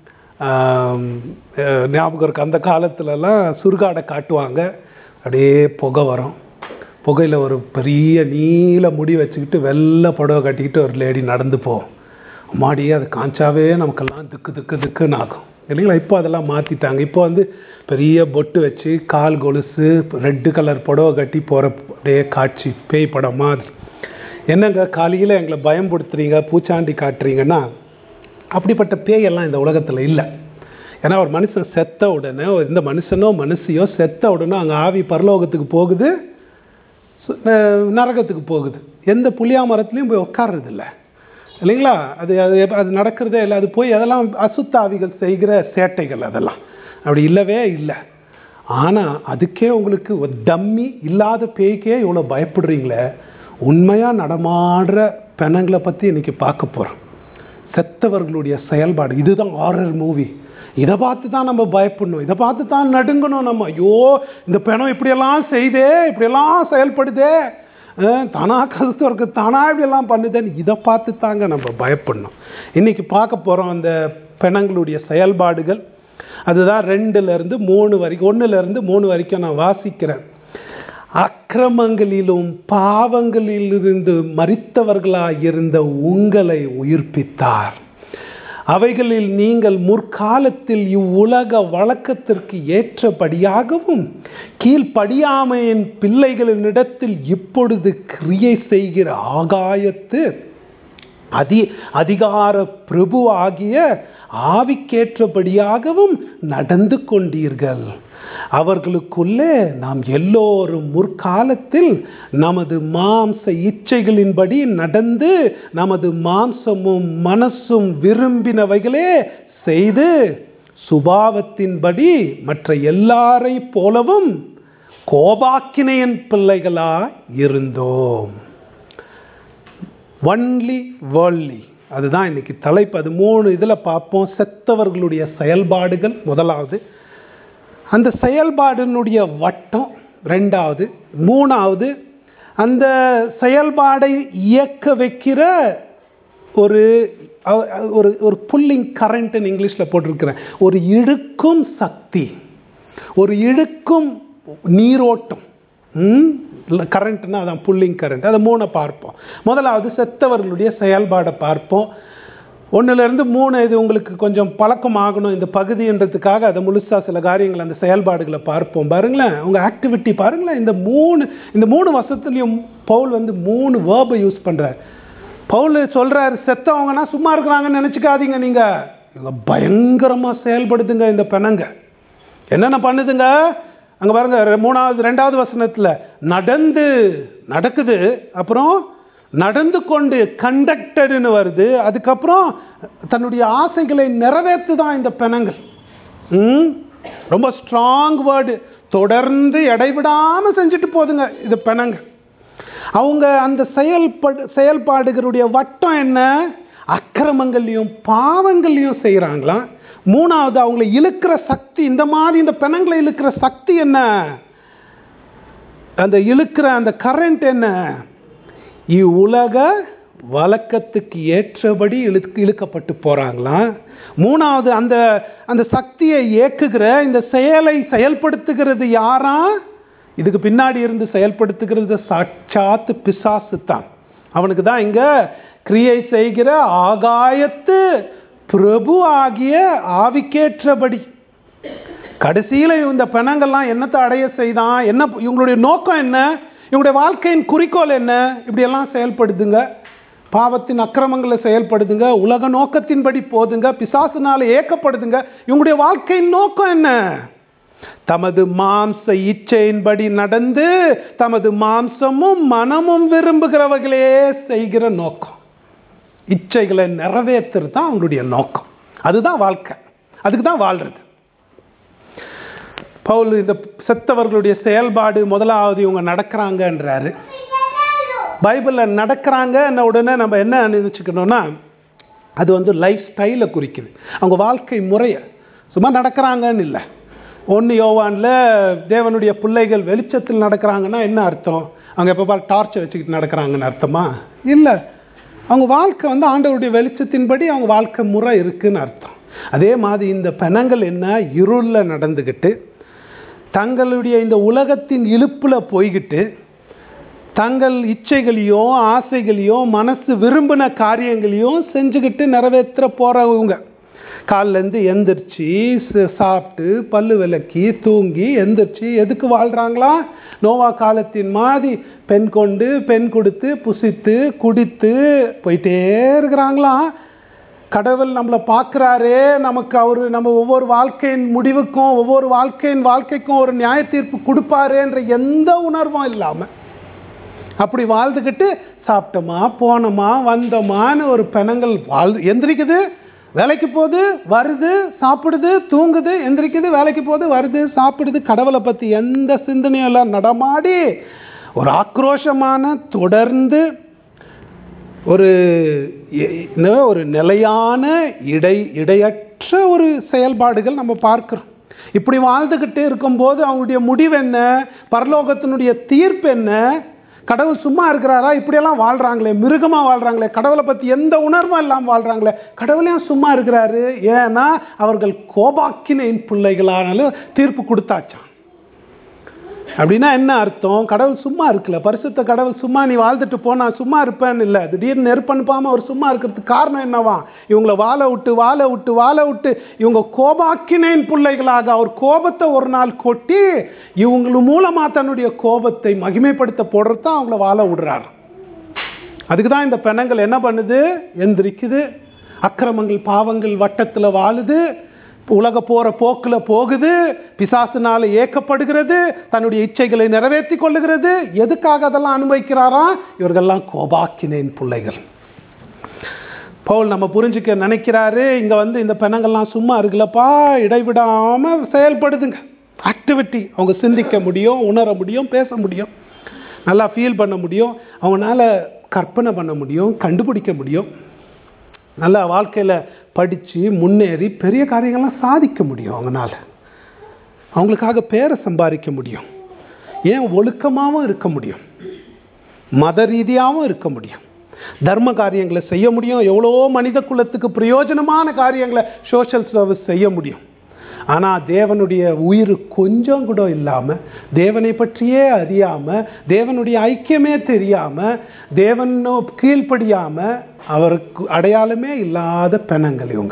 ஆம், அஹ், ஞாபகம் இருக்கு அந்த காலத்துலலாம் சுருகாடை காட்டுவாங்க அப்படியே புகை வரும் புகையில் ஒரு பெரிய நீல முடி வச்சுக்கிட்டு வெள்ளை புடவை கட்டிக்கிட்டு ஒரு லேடி நடந்து போகும் அம்மாடியே அது காஞ்சாவே நமக்கெல்லாம் திக்கு திக்கு திக்குன்னு ஆகும் இல்லைங்களா இப்போ அதெல்லாம் மாற்றிட்டாங்க இப்போ வந்து பெரிய பொட்டு வச்சு கால் கொலுசு ரெட்டு கலர் புடவை கட்டி போகிற அப்படியே காட்சி பேய் படம் மாதிரி என்னங்க காலையில் எங்களை பயம்படுத்துறீங்க பூச்சாண்டி காட்டுறீங்கன்னா அப்படிப்பட்ட பேயெல்லாம் இந்த உலகத்தில் இல்லை ஏன்னா ஒரு மனுஷன் செத்த உடனே இந்த மனுஷனோ மனுஷியோ செத்த உடனே அங்கே ஆவி பரலோகத்துக்கு போகுது சு- அஹ் நரகத்துக்கு போகுது எந்த புளியா மரத்துலையும் போய் உட்கார்றது இல்ல இல்லைங்களா அது அது எப்ப- அது நடக்கிறதே இல்லை அது போய் அதெல்லாம் அசுத்தாவிகள் செய்கிற சேட்டைகள் அதெல்லாம் அப்படி இல்லவே இல்லை ஆனால் அதுக்கே உங்களுக்கு ஒரு டம்மி இல்லாத பேய்க்கே இவ்வளோ பயப்படுறீங்களே உண்மையாக நடமாடுற பெணங்களை பற்றி இன்னைக்கு பார்க்க போகிறோம் செத்தவர்களுடைய செயல்பாடு இதுதான் ஹாரர் மூவி இதை பார்த்து தான் நம்ம பயப்படணும் இதை பார்த்து தான் நடுங்கணும் நம்ம ஐயோ இந்த பிணம் இப்படியெல்லாம் செய்தே இப்படியெல்லாம் செயல்படுதே அஹ், தானா கருத்து இருக்கு தானா இப்படியெல்லாம் பண்ணுதேன்னு இதை பார்த்து தாங்க நம்ம பயப்படணும் இன்னைக்கு பார்க்க போகிறோம் அந்த பிணங்களுடைய செயல்பாடுகள் அதுதான் ரெண்டுலேருந்து மூணு வரைக்கும் ஒன்றுலேருந்து மூணு வரைக்கும் நான் வாசிக்கிறேன் அக்கிரமங்களிலும் பாவங்களிலிருந்து மரித்தவர்களாய் இருந்த உங்களை உயிர்ப்பித்தார் அவைகளில் நீங்கள் முற்காலத்தில் இவ்வுலக வழக்கத்திற்கு ஏற்றபடியாகவும் கீழ்ப்படியாமையின் பிள்ளைகளினிடத்தில் இப்பொழுது கிரியை செய்கிற ஆகாயத்து அதி அதிகார பிரபு ஆகிய ஆவிக்கேற்றபடியாகவும் நடந்து கொண்டீர்கள் அவர்களுக்குள்ளே நாம் எல்லோரும் முற்காலத்தில் நமது மாம்ச இச்சைகளின்படி நடந்து நமது மாம்சமும் மனசும் விரும்பினவைகளே செய்து சுபாவத்தின்படி மற்ற எல்லாரை போலவும் கோபாக்கினையின் பிள்ளைகளாய் இருந்தோம் ஒன்லி வேர்ல்ட்லி அதுதான் இன்னைக்கு தலைப்பு அது மூணு இதில் பார்ப்போம் செத்தவர்களுடைய செயல்பாடுகள் முதலாவது அந்த செயல்பாடினுடைய வட்டம் ரெண்டாவது மூணாவது அந்த செயல்பாடை இயக்க வைக்கிற ஒரு அ- அ- ஒரு ஒரு புல்லிங் கரண்ட்னு இங்கிலீஷில் போட்டிருக்கிறேன் ஒரு இழுக்கும் சக்தி ஒரு இழுக்கும் நீரோட்டம் கரண்ட்னா அதான் புல்லிங் கரண்ட் அதை மூணை பார்ப்போம் முதலாவது செத்தவர்களுடைய செயல்பாடை பார்ப்போம் ஒன்றுலேருந்து மூணு இது உங்களுக்கு கொஞ்சம் பழக்கம் ஆகணும் இந்த பகுதின்றதுக்காக அதை முழுசாக சில காரியங்கள் அந்த செயல்பாடுகளை பார்ப்போம் பாருங்களேன் உங்கள் ஆக்டிவிட்டி பாருங்களேன் இந்த மூணு இந்த மூணு வருஷத்துலேயும் பவுல் வந்து மூணு வேர்பை யூஸ் பண்ணுறார் பவுல் சொல்கிறார் செத்தவங்கன்னா சும்மா இருக்கிறாங்கன்னு நினச்சிக்காதீங்க நீங்கள் இவங்க பயங்கரமாக செயல்படுதுங்க இந்த பெணங்க என்னென்ன பண்ணுதுங்க அங்கே பாருங்க ரெ- மூணாவது ரெண்டாவது வசனத்தில் நடந்து நடக்குது அப்புறம் நடந்து கொண்டு கண்டக்டடுன்னு வருது அதுக்கப்புறம் தன்னுடைய ஆசைகளை நிறைவேற்றுதான் இந்த பெணங்கள் ம் ரொம்ப ஸ்ட்ராங் வேர்டு தொடர்ந்து இடைவிடாமல் செஞ்சுட்டு போதுங்க இது பெணங்க அவங்க அந்த செயல்படு செயல்பாடுகளுடைய வட்டம் என்ன அக்கிரமங்கள்லையும் பாவங்கள்லையும் செய்கிறாங்களாம் மூணாவது அவங்கள இழுக்கிற சக்தி இந்த மாதிரி இந்த பெணங்களை இழுக்கிற சக்தி என்ன அந்த இழுக்கிற அந்த கரண்ட் என்ன இவ்வுலக வழக்கத்துக்கு ஏற்றபடி இழு இழுக்கப்பட்டு போகிறாங்களாம் மூணாவது அந்த அந்த சக்தியை இயக்குகிற இந்த செயலை செயல்படுத்துகிறது யாரா இதுக்கு பின்னாடி இருந்து செயல்படுத்துகிறது சாட்சாத்து பிசாசு தான் அவனுக்கு தான் இங்கே கிரியை செய்கிற ஆகாயத்து பிரபு ஆகிய ஆவிக்கேற்றபடி கடைசியில் இந்த பெணங்கள்லாம் என்னத்தை அடைய செய்தான் என்ன இவங்களுடைய நோக்கம் என்ன இவங்களுடைய வாழ்க்கையின் குறிக்கோள் என்ன இப்படியெல்லாம் செயல்படுதுங்க பாவத்தின் அக்கிரமங்களை செயல்படுதுங்க உலக நோக்கத்தின்படி போதுங்க பிசாசுனால ஏக்கப்படுதுங்க இவங்களுடைய வாழ்க்கையின் நோக்கம் என்ன தமது மாம்ச இச்சையின்படி நடந்து தமது மாம்சமும் மனமும் விரும்புகிறவர்களே செய்கிற நோக்கம் இச்சைகளை நிறைவேற்றுறது தான் அவங்களுடைய நோக்கம் அதுதான் வாழ்க்கை அதுக்கு தான் வாழ்றது பவுல் இந்த செத்தவர்களுடைய செயல்பாடு முதலாவது இவங்க நடக்கிறாங்கன்றாரு பைபிளில் நடக்கிறாங்க உடனே நம்ம என்ன நினச்சிக்கணும்னா அது வந்து லைஃப் ஸ்டைலை குறிக்குது அவங்க வாழ்க்கை முறையை சும்மா நடக்கிறாங்கன்னு இல்லை ஒன்று யோவானில் தேவனுடைய பிள்ளைகள் வெளிச்சத்தில் நடக்கிறாங்கன்னா என்ன அர்த்தம் அவங்க எப்போ பாரு டார்ச்சை வச்சுக்கிட்டு நடக்கிறாங்கன்னு அர்த்தமா இல்லை அவங்க வாழ்க்கை வந்து ஆண்டவருடைய வெளிச்சத்தின்படி அவங்க வாழ்க்கை முறை இருக்குன்னு அர்த்தம் அதே மாதிரி இந்த பெணங்கள் என்ன இருளில் நடந்துக்கிட்டு தங்களுடைய இந்த உலகத்தின் இழுப்பில் போய்கிட்டு தங்கள் இச்சைகளையும் ஆசைகளையும் மனசு விரும்பின காரியங்களையும் செஞ்சுக்கிட்டு நிறைவேற்ற போகிறவங்க காலிலேருந்து எந்திரிச்சு ச- சாப்பிட்டு பல்லு விளக்கி தூங்கி எந்திரிச்சு எதுக்கு வாழ்கிறாங்களா நோவா காலத்தின் மாதிரி பெண் கொண்டு பெண் கொடுத்து புசித்து குடித்து போயிட்டே இருக்கிறாங்களாம் கடவுள் நம்மளை பார்க்குறாரே நமக்கு அவர் நம்ம ஒவ்வொரு வாழ்க்கையின் முடிவுக்கும் ஒவ்வொரு வாழ்க்கையின் வாழ்க்கைக்கும் ஒரு நியாய தீர்ப்பு கொடுப்பாருன்ற எந்த உணர்வும் இல்லாமல் அப்படி வாழ்ந்துக்கிட்டு சாப்பிட்டோமா போனோமா வந்தோமான்னு ஒரு பெணங்கள் வாழ் எந்திரிக்குது வேலைக்கு போகுது வருது சாப்பிடுது தூங்குது எந்திரிக்குது வேலைக்கு போகுது வருது சாப்பிடுது கடவுளை பற்றி எந்த சிந்தனையும் எல்லாம் நடமாடி ஒரு ஆக்ரோஷமான தொடர்ந்து ஒரு எ- என்ன, ஒரு நிலையான இடை இடையற்ற ஒரு செயல்பாடுகள் நம்ம பார்க்கிறோம் இப்படி வாழ்ந்துக்கிட்டு இருக்கும்போது அவங்களுடைய முடிவு என்ன பரலோகத்தினுடைய தீர்ப்பு என்ன கடவுள் சும்மா இருக்கிறாரா இப்படியெல்லாம் வாழ்கிறாங்களே மிருகமாக வாழ்கிறாங்களே கடவுளை பற்றி எந்த உணர்வும் இல்லாமல் வாழ்கிறாங்களே கடவுளையும் சும்மா இருக்கிறாரு ஏன்னா அவர்கள் கோபாக்கினின் பிள்ளைகளானாலும் தீர்ப்பு கொடுத்தாச்சான் அப்படின்னா என்ன அர்த்தம் கடவுள் சும்மா இருக்கல பரிசுத்த கடவுள் சும்மா நீ வாழ்ந்துட்டு போனா சும்மா இருப்பேன்னு இல்லை திடீர்னு நெருப்பு அனுப்பாம அவர் சும்மா இருக்கிறதுக்கு காரணம் என்னவா இவங்கள வாழ விட்டு வாழ விட்டு வாழ விட்டு இவங்க கோபாக்கினேன் பிள்ளைகளாக அவர் கோபத்தை ஒரு நாள் கொட்டி இவங்க மூலமா தன்னுடைய கோபத்தை மகிமைப்படுத்த போடுறது தான் அவங்கள வாழ விடுறாரு அதுக்கு தான் இந்த பெணங்கள் என்ன பண்ணுது எந்திரிக்குது அக்கிரமங்கள் பாவங்கள் வட்டத்தில் வாழுது உலக போகிற போக்கில் போகுது பிசாசுனால ஏக்கப்படுகிறது தன்னுடைய இச்சைகளை நிறைவேற்றி கொள்ளுகிறது எதுக்காக அதெல்லாம் அனுபவிக்கிறாரா இவர்கள்லாம் கோபாக்கினேன் பிள்ளைகள் பவுல் நம்ம புரிஞ்சுக்க நினைக்கிறாரு இங்கே வந்து இந்த பெணங்கள்லாம் சும்மா இருக்குல்லப்பா இடைவிடாமல் செயல்படுதுங்க ஆக்டிவிட்டி அவங்க சிந்திக்க முடியும் உணர முடியும் பேச முடியும் நல்லா ஃபீல் பண்ண முடியும் அவங்களால கற்பனை பண்ண முடியும் கண்டுபிடிக்க முடியும் நல்லா வாழ்க்கையில் படித்து முன்னேறி பெரிய காரியங்கள்லாம் சாதிக்க முடியும் அவங்களால அவங்களுக்காக பேரை சம்பாதிக்க முடியும் ஏன் ஒழுக்கமாகவும் இருக்க முடியும் மத ரீதியாகவும் இருக்க முடியும் தர்ம காரியங்களை செய்ய முடியும் எவ்வளோ மனித குலத்துக்கு பிரயோஜனமான காரியங்களை சோஷியல் சர்வீஸ் செய்ய முடியும் ஆனால் தேவனுடைய உயிர் கொஞ்சம் கூட இல்லாமல் தேவனை பற்றியே அறியாமல் தேவனுடைய ஐக்கியமே தெரியாமல் தேவன் கீழ்ப்படியாமல் அவருக்கு அடையாளமே இல்லாத பெணங்கள் இவங்க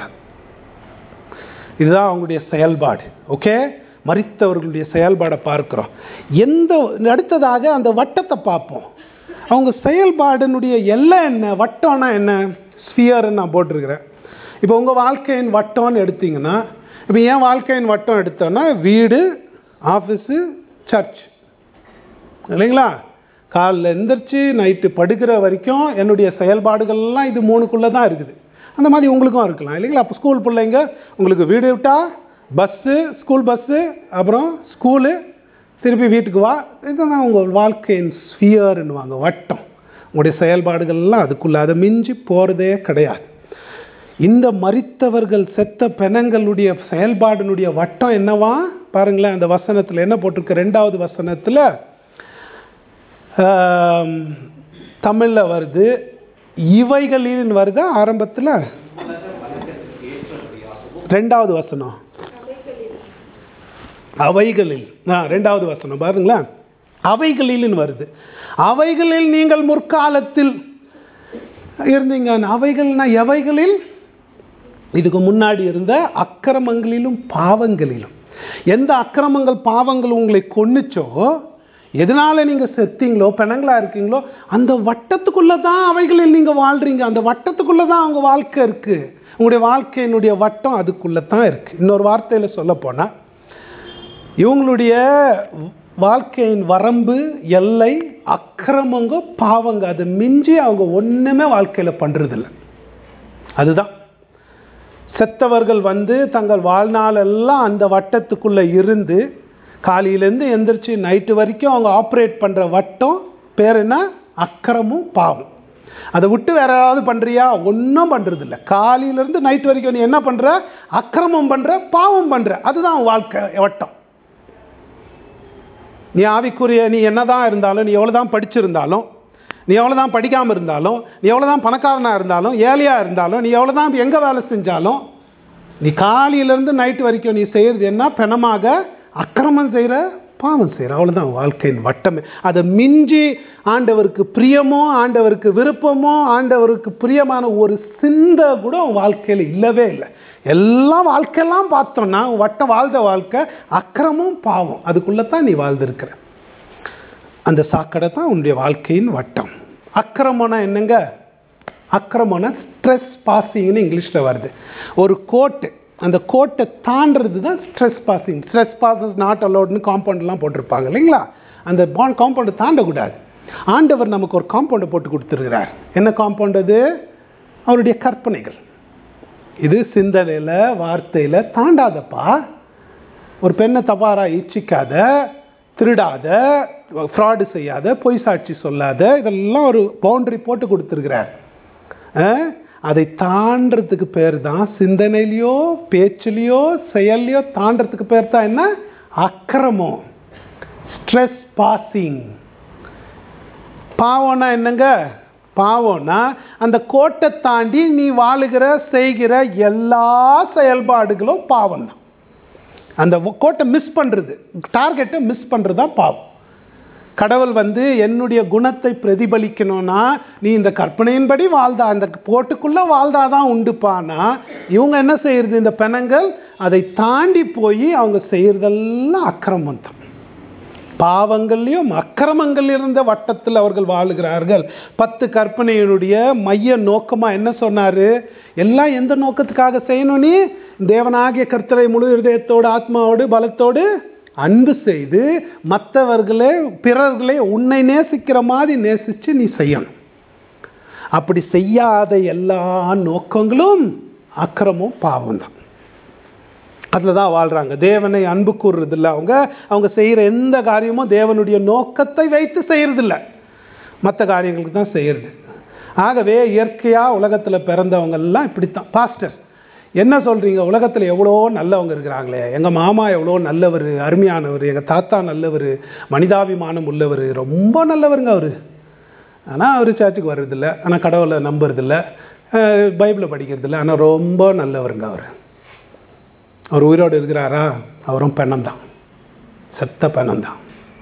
இதுதான் அவங்களுடைய செயல்பாடு ஓகே மரித்தவர்களுடைய செயல்பாடை பார்க்கிறோம் எந்த அடுத்ததாக அந்த வட்டத்தை பார்ப்போம் அவங்க செயல்பாடினுடைய எல்லை என்ன வட்டம்னா என்ன ஸ்பியர்னு நான் போட்டிருக்கிறேன் இப்போ உங்கள் வாழ்க்கையின் வட்டம்னு எடுத்தீங்கன்னா இப்போ என் வாழ்க்கையின் வட்டம் எடுத்தோன்னா வீடு ஆஃபீஸு சர்ச் இல்லைங்களா காலைல எந்திரிச்சு நைட்டு படுக்கிற வரைக்கும் என்னுடைய செயல்பாடுகள்லாம் இது மூணுக்குள்ளே தான் இருக்குது அந்த மாதிரி உங்களுக்கும் இருக்கலாம் இல்லைங்களா அப்போ ஸ்கூல் பிள்ளைங்க உங்களுக்கு வீடு விட்டா பஸ்ஸு ஸ்கூல் பஸ்ஸு அப்புறம் ஸ்கூலு திருப்பி வீட்டுக்கு வா இதுதான் உங்கள் வாழ்க்கையின் ஸ்பியர்னுவாங்க வட்டம் உங்களுடைய செயல்பாடுகள்லாம் அதுக்குள்ளே அதை மிஞ்சி போகிறதே கிடையாது இந்த மரித்தவர்கள் செத்த பெணங்களுடைய செயல்பாடினுடைய வட்டம் என்னவா பாருங்களேன் அந்த வசனத்தில் என்ன போட்டிருக்கு ரெண்டாவது வசனத்தில் தமிழில் வருது இவைகளின் வருதா ஆரம்பத்தில் ரெண்டாவது வசனம் அவைகளில் ஆ ரெண்டாவது வசனம் பாருங்களேன் அவைகளில்னு வருது அவைகளில் நீங்கள் முற்காலத்தில் இருந்தீங்க அவைகள்னா எவைகளில் இதுக்கு முன்னாடி இருந்த அக்கிரமங்களிலும் பாவங்களிலும் எந்த அக்கிரமங்கள் பாவங்கள் உங்களை கொன்னுச்சோ எதனால நீங்கள் செத்தீங்களோ பிணங்களாக இருக்கீங்களோ அந்த வட்டத்துக்குள்ளே தான் அவைகளில் நீங்கள் வாழ்கிறீங்க அந்த வட்டத்துக்குள்ளே தான் அவங்க வாழ்க்கை இருக்குது உங்களுடைய வாழ்க்கையினுடைய வட்டம் அதுக்குள்ளே தான் இருக்குது இன்னொரு வார்த்தையில் சொல்ல போனால் இவங்களுடைய வாழ்க்கையின் வரம்பு எல்லை அக்கிரமங்க பாவங்க அதை மிஞ்சி அவங்க ஒன்றுமே வாழ்க்கையில் பண்ணுறதில்ல அதுதான் செத்தவர்கள் வந்து தங்கள் வாழ்நாளெல்லாம் அந்த வட்டத்துக்குள்ளே இருந்து காலையிலேருந்து எந்திரிச்சு நைட்டு வரைக்கும் அவங்க ஆப்ரேட் பண்ணுற வட்டம் பேர் என்ன அக்கிரமும் பாவம் அதை விட்டு வேற ஏதாவது பண்ணுறியா ஒன்றும் பண்ணுறதில்ல காலையிலேருந்து நைட் வரைக்கும் நீ என்ன பண்ணுற அக்கிரமம் பண்ணுற பாவம் பண்ணுற அதுதான் வாழ்க்கை வட்டம் நீ ஆவிக்குரிய நீ என்னதான் இருந்தாலும் நீ எவ்வளோ தான் படிச்சிருந்தாலும் நீ எவ்வளோ தான் படிக்காமல் இருந்தாலும் நீ எவ்வளோ தான் பணக்காரனாக இருந்தாலும் ஏழையாக இருந்தாலும் நீ எவ்வளோ தான் எங்கே வேலை செஞ்சாலும் நீ காலையிலேருந்து நைட்டு வரைக்கும் நீ செய்கிறது என்ன பிணமாக அக்கிரமம் செய்கிற பாவம் செய்கிற அவ்வளோதான் வாழ்க்கையின் வட்டமே அதை மிஞ்சி ஆண்டவருக்கு பிரியமோ ஆண்டவருக்கு விருப்பமோ ஆண்டவருக்கு பிரியமான ஒரு சிந்தை கூட உன் வாழ்க்கையில் இல்லவே இல்லை எல்லாம் வாழ்க்கையெல்லாம் பார்த்தோன்னா உன் வட்டம் வாழ்ந்த வாழ்க்கை அக்கிரமும் பாவம் அதுக்குள்ளே தான் நீ வாழ்ந்திருக்கிற அந்த சாக்கடை தான் உன்னுடைய வாழ்க்கையின் வட்டம் அக்கிரமம்னா என்னங்க அக்கிரமம்னா ஸ்ட்ரெஸ் பாசிங்னு இங்கிலீஷில் வருது ஒரு கோட்டு அந்த கோட்டை தாண்டறது தான் stress passing stress passes not அலோட்னு காம்பவுண்ட்லாம் போட்டிருப்பாங்க இல்லைங்களா அந்த பாண்ட் காம்பவுண்டை தாண்டக்கூடாது ஆண்டவர் நமக்கு ஒரு காம்பவுண்டை போட்டு கொடுத்துருக்கிறார் என்ன காம்பவுண்ட் அது அவருடைய கற்பனைகள் இது சிந்தனையில் வார்த்தையில் தாண்டாதப்பா ஒரு பெண்ணை தப்பாரா இச்சிக்காத திருடாத ஃப்ராடு செய்யாத பொய் சாட்சி சொல்லாத இதெல்லாம் ஒரு பவுண்டரி போட்டு கொடுத்துருக்கிறார் அதை தாண்டறதுக்கு பேர் தான் சிந்தனையிலையோ பேச்சுலையோ செயல்லையோ தாண்டறதுக்கு பேர் தான் என்ன அக்கிரமம் ஸ்ட்ரெஸ் பாசிங் பாவம்னா என்னங்க பாவம்னா அந்த கோட்டை தாண்டி நீ வாழுகிற செய்கிற எல்லா செயல்பாடுகளும் பாவம் தான் அந்த கோட்டை மிஸ் பண்ணுறது டார்கெட்டை மிஸ் பண்ணுறது தான் பாவம் கடவுள் வந்து என்னுடைய குணத்தை பிரதிபலிக்கணும்னா நீ இந்த கற்பனையின்படி வாழ்ந்தா அந்த கோட்டுக்குள்ளே வாழ்ந்தாதான் உண்டுப்பானா இவங்க என்ன செய்யறது இந்த பெணங்கள் அதை தாண்டி போய் அவங்க செய்கிறதெல்லாம் அக்கிரமம் தான் பாவங்கள்லையும் அக்கிரமங்கள் இருந்த வட்டத்தில் அவர்கள் வாழுகிறார்கள் பத்து கற்பனையினுடைய மைய நோக்கமாக என்ன சொன்னார் எல்லாம் எந்த நோக்கத்துக்காக செய்யணும் நீ தேவனாகிய கர்த்தரை முழு இதயத்தோடு ஆத்மாவோடு பலத்தோடு அன்பு செய்து மற்றவர்களே பிறர்களே உன்னை நேசிக்கிற மாதிரி நேசித்து நீ செய்யணும் அப்படி செய்யாத எல்லா நோக்கங்களும் அக்கிரமும் பாவம் தான் அதில் தான் வாழ்கிறாங்க தேவனை அன்பு கூறுறதில்ல அவங்க அவங்க செய்கிற எந்த காரியமும் தேவனுடைய நோக்கத்தை வைத்து செய்கிறதில்ல மற்ற காரியங்களுக்கு தான் செய்கிறது ஆகவே இயற்கையாக உலகத்தில் பிறந்தவங்கெல்லாம் இப்படித்தான் பாஸ்டர் என்ன சொல்கிறீங்க உலகத்தில் எவ்வளோ நல்லவங்க இருக்கிறாங்களே எங்கள் மாமா எவ்வளோ நல்லவர் அருமையானவர் எங்கள் தாத்தா நல்லவர் மனிதாபிமானம் உள்ளவர் ரொம்ப நல்லவருங்க அவர் ஆனால் அவர் சர்ச்சுக்கு வர்றதில்ல ஆனால் கடவுளை நம்புறதில்ல பைபிளை படிக்கிறதில்ல ஆனால் ரொம்ப நல்லவருங்க அவர் அவர் உயிரோடு இருக்கிறாரா அவரும் பெண்ணம் தான் செத்த பெண்ணம் தான்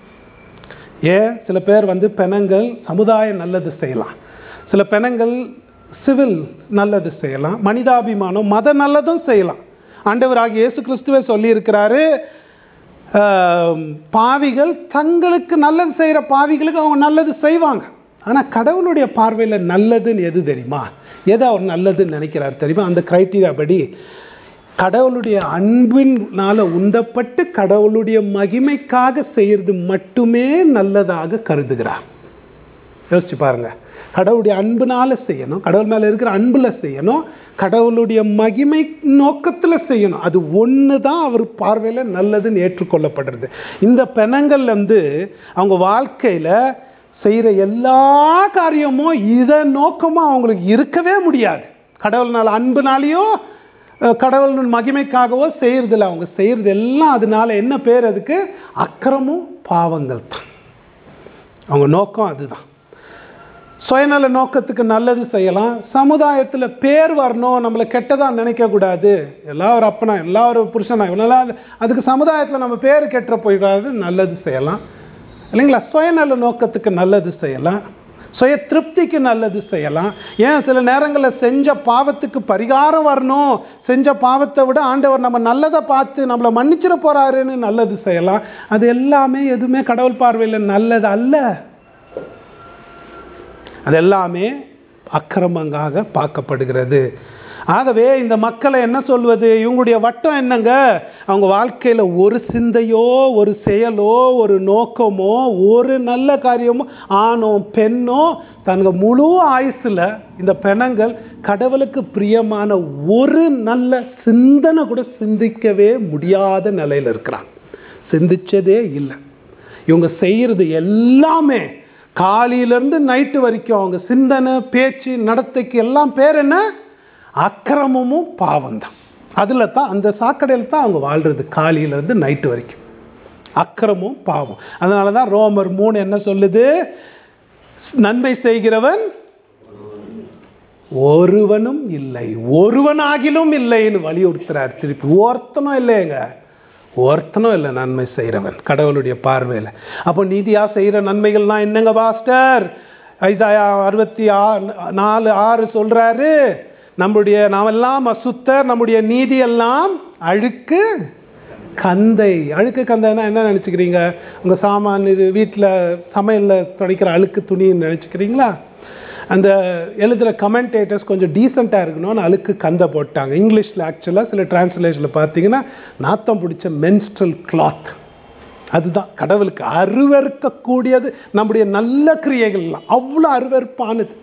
ஏன் சில பேர் வந்து பெணங்கள் சமுதாயம் நல்லது செய்யலாம் சில பெணங்கள் சிவில் நல்லது செய்யலாம் மனிதாபிமானம் மத நல்லதும் செய்யலாம் ஆண்டவராகிய இயேசு கிறிஸ்துவே சொல்லியிருக்கிறாரு பாவிகள் தங்களுக்கு நல்லது செய்கிற பாவிகளுக்கு அவங்க நல்லது செய்வாங்க ஆனால் கடவுளுடைய பார்வையில் நல்லதுன்னு எது தெரியுமா எதை அவர் நல்லதுன்னு நினைக்கிறார் தெரியுமா அந்த க்ரைட்டீரியா படி கடவுளுடைய அன்பினால் உந்தப்பட்டு கடவுளுடைய மகிமைக்காக செய்கிறது மட்டுமே நல்லதாக கருதுகிறார் யோசிச்சு பாருங்க கடவுளுடைய அன்புனால செய்யணும் கடவுள் மேலே இருக்கிற அன்பில் செய்யணும் கடவுளுடைய மகிமை நோக்கத்தில் செய்யணும் அது ஒன்று தான் அவர் பார்வையில் நல்லதுன்னு ஏற்றுக்கொள்ளப்படுறது இந்த பெணங்கள் வந்து அவங்க வாழ்க்கையில் செய்கிற எல்லா காரியமும் இதை நோக்கமாக அவங்களுக்கு இருக்கவே முடியாது கடவுள்னால அன்புனாலேயோ அஹ், கடவுள் மகிமைக்காகவோ செய்கிறதில்ல அவங்க செய்கிறது எல்லாம் அதனால என்ன பேர் அதுக்கு அக்கிரமும் பாவங்கள் தான் அவங்க நோக்கம் அதுதான் சுயநல நோக்கத்துக்கு நல்லது செய்யலாம் சமுதாயத்தில் பேர் வரணும் நம்மளை கெட்டதாக நினைக்கக்கூடாது எல்லாம் ஒரு அப்பனா எல்லாம் ஒரு புருஷனா இவனெல்லாம் அதுக்கு சமுதாயத்தில் நம்ம பேர் கெட்ட போயிடாது நல்லது செய்யலாம் இல்லைங்களா சுயநல நோக்கத்துக்கு நல்லது செய்யலாம் சுய திருப்திக்கு நல்லது செய்யலாம் ஏன் சில நேரங்களில் செஞ்ச பாவத்துக்கு பரிகாரம் வரணும் செஞ்ச பாவத்தை விட ஆண்டவர் நம்ம நல்லதை பார்த்து நம்மளை மன்னிச்சிட போறாருன்னு நல்லது செய்யலாம் அது எல்லாமே எதுவுமே கடவுள் பார்வையில் நல்லது அல்ல அது எல்லாமே அக்கிரமங்காக பார்க்கப்படுகிறது ஆகவே இந்த மக்களை என்ன சொல்வது இவங்களுடைய வட்டம் என்னங்க அவங்க வாழ்க்கையில் ஒரு சிந்தையோ ஒரு செயலோ ஒரு நோக்கமோ ஒரு நல்ல காரியமோ ஆணோ பெண்ணோ தங்க முழு ஆயுசில் இந்த பெணங்கள் கடவுளுக்கு பிரியமான ஒரு நல்ல சிந்தனை கூட சிந்திக்கவே முடியாத நிலையில் இருக்கிறாங்க சிந்திச்சதே இல்லை இவங்க செய்கிறது எல்லாமே காலையிலேருந்து நைட்டு வரைக்கும் அவங்க சிந்தனை பேச்சு நடத்தைக்கு எல்லாம் பேர் என்ன அக்கிரமமும் பாவம்தான் அதில் தான் அந்த சாக்கடையில் தான் அவங்க வாழ்கிறது காலையிலேருந்து நைட்டு வரைக்கும் அக்கிரமும் பாவம் அதனால தான் ரோமர் மூணு என்ன சொல்லுது நன்மை செய்கிறவன் ஒருவனும் இல்லை ஒருவனாகிலும் இல்லைன்னு வலியுறுத்துறார் திருப்பி ஒருத்தனும் இல்லைங்க ஒருத்தனும் இல்லை நன்மை செய்கிறவன் கடவுளுடைய பார்வையில் அப்போ நீதியாக செய்கிற நன்மைகள்லாம் என்னங்க பாஸ்டர் ஐசாயா அறுபத்தி ஆ நாலு ஆறு சொல்கிறாரு நம்முடைய நாமெல்லாம் அசுத்தர் நம்முடைய நீதி எல்லாம் அழுக்கு கந்தை அழுக்கு கந்தைன்னா என்ன நினச்சிக்கிறீங்க உங்கள் சாமான் இது வீட்டில் சமையலில் துடைக்கிற அழுக்கு துணின்னு நினச்சிக்கிறீங்களா அந்த எழுதுகிற கமெண்டேட்டர்ஸ் கொஞ்சம் டீசெண்டாக இருக்கணும்னு அழுக்கு கந்தை போட்டாங்க இங்கிலீஷில் ஆக்சுவலாக சில டிரான்ஸ்லேஷனில் பார்த்தீங்கன்னா நாத்தம் பிடிச்ச மென்ஸ்ட்ரல் கிளாத் அதுதான் கடவுளுக்கு அருவறுக்கக்கூடியது நம்முடைய நல்ல கிரியைகள்லாம் அவ்வளோ அருவறுப்பானது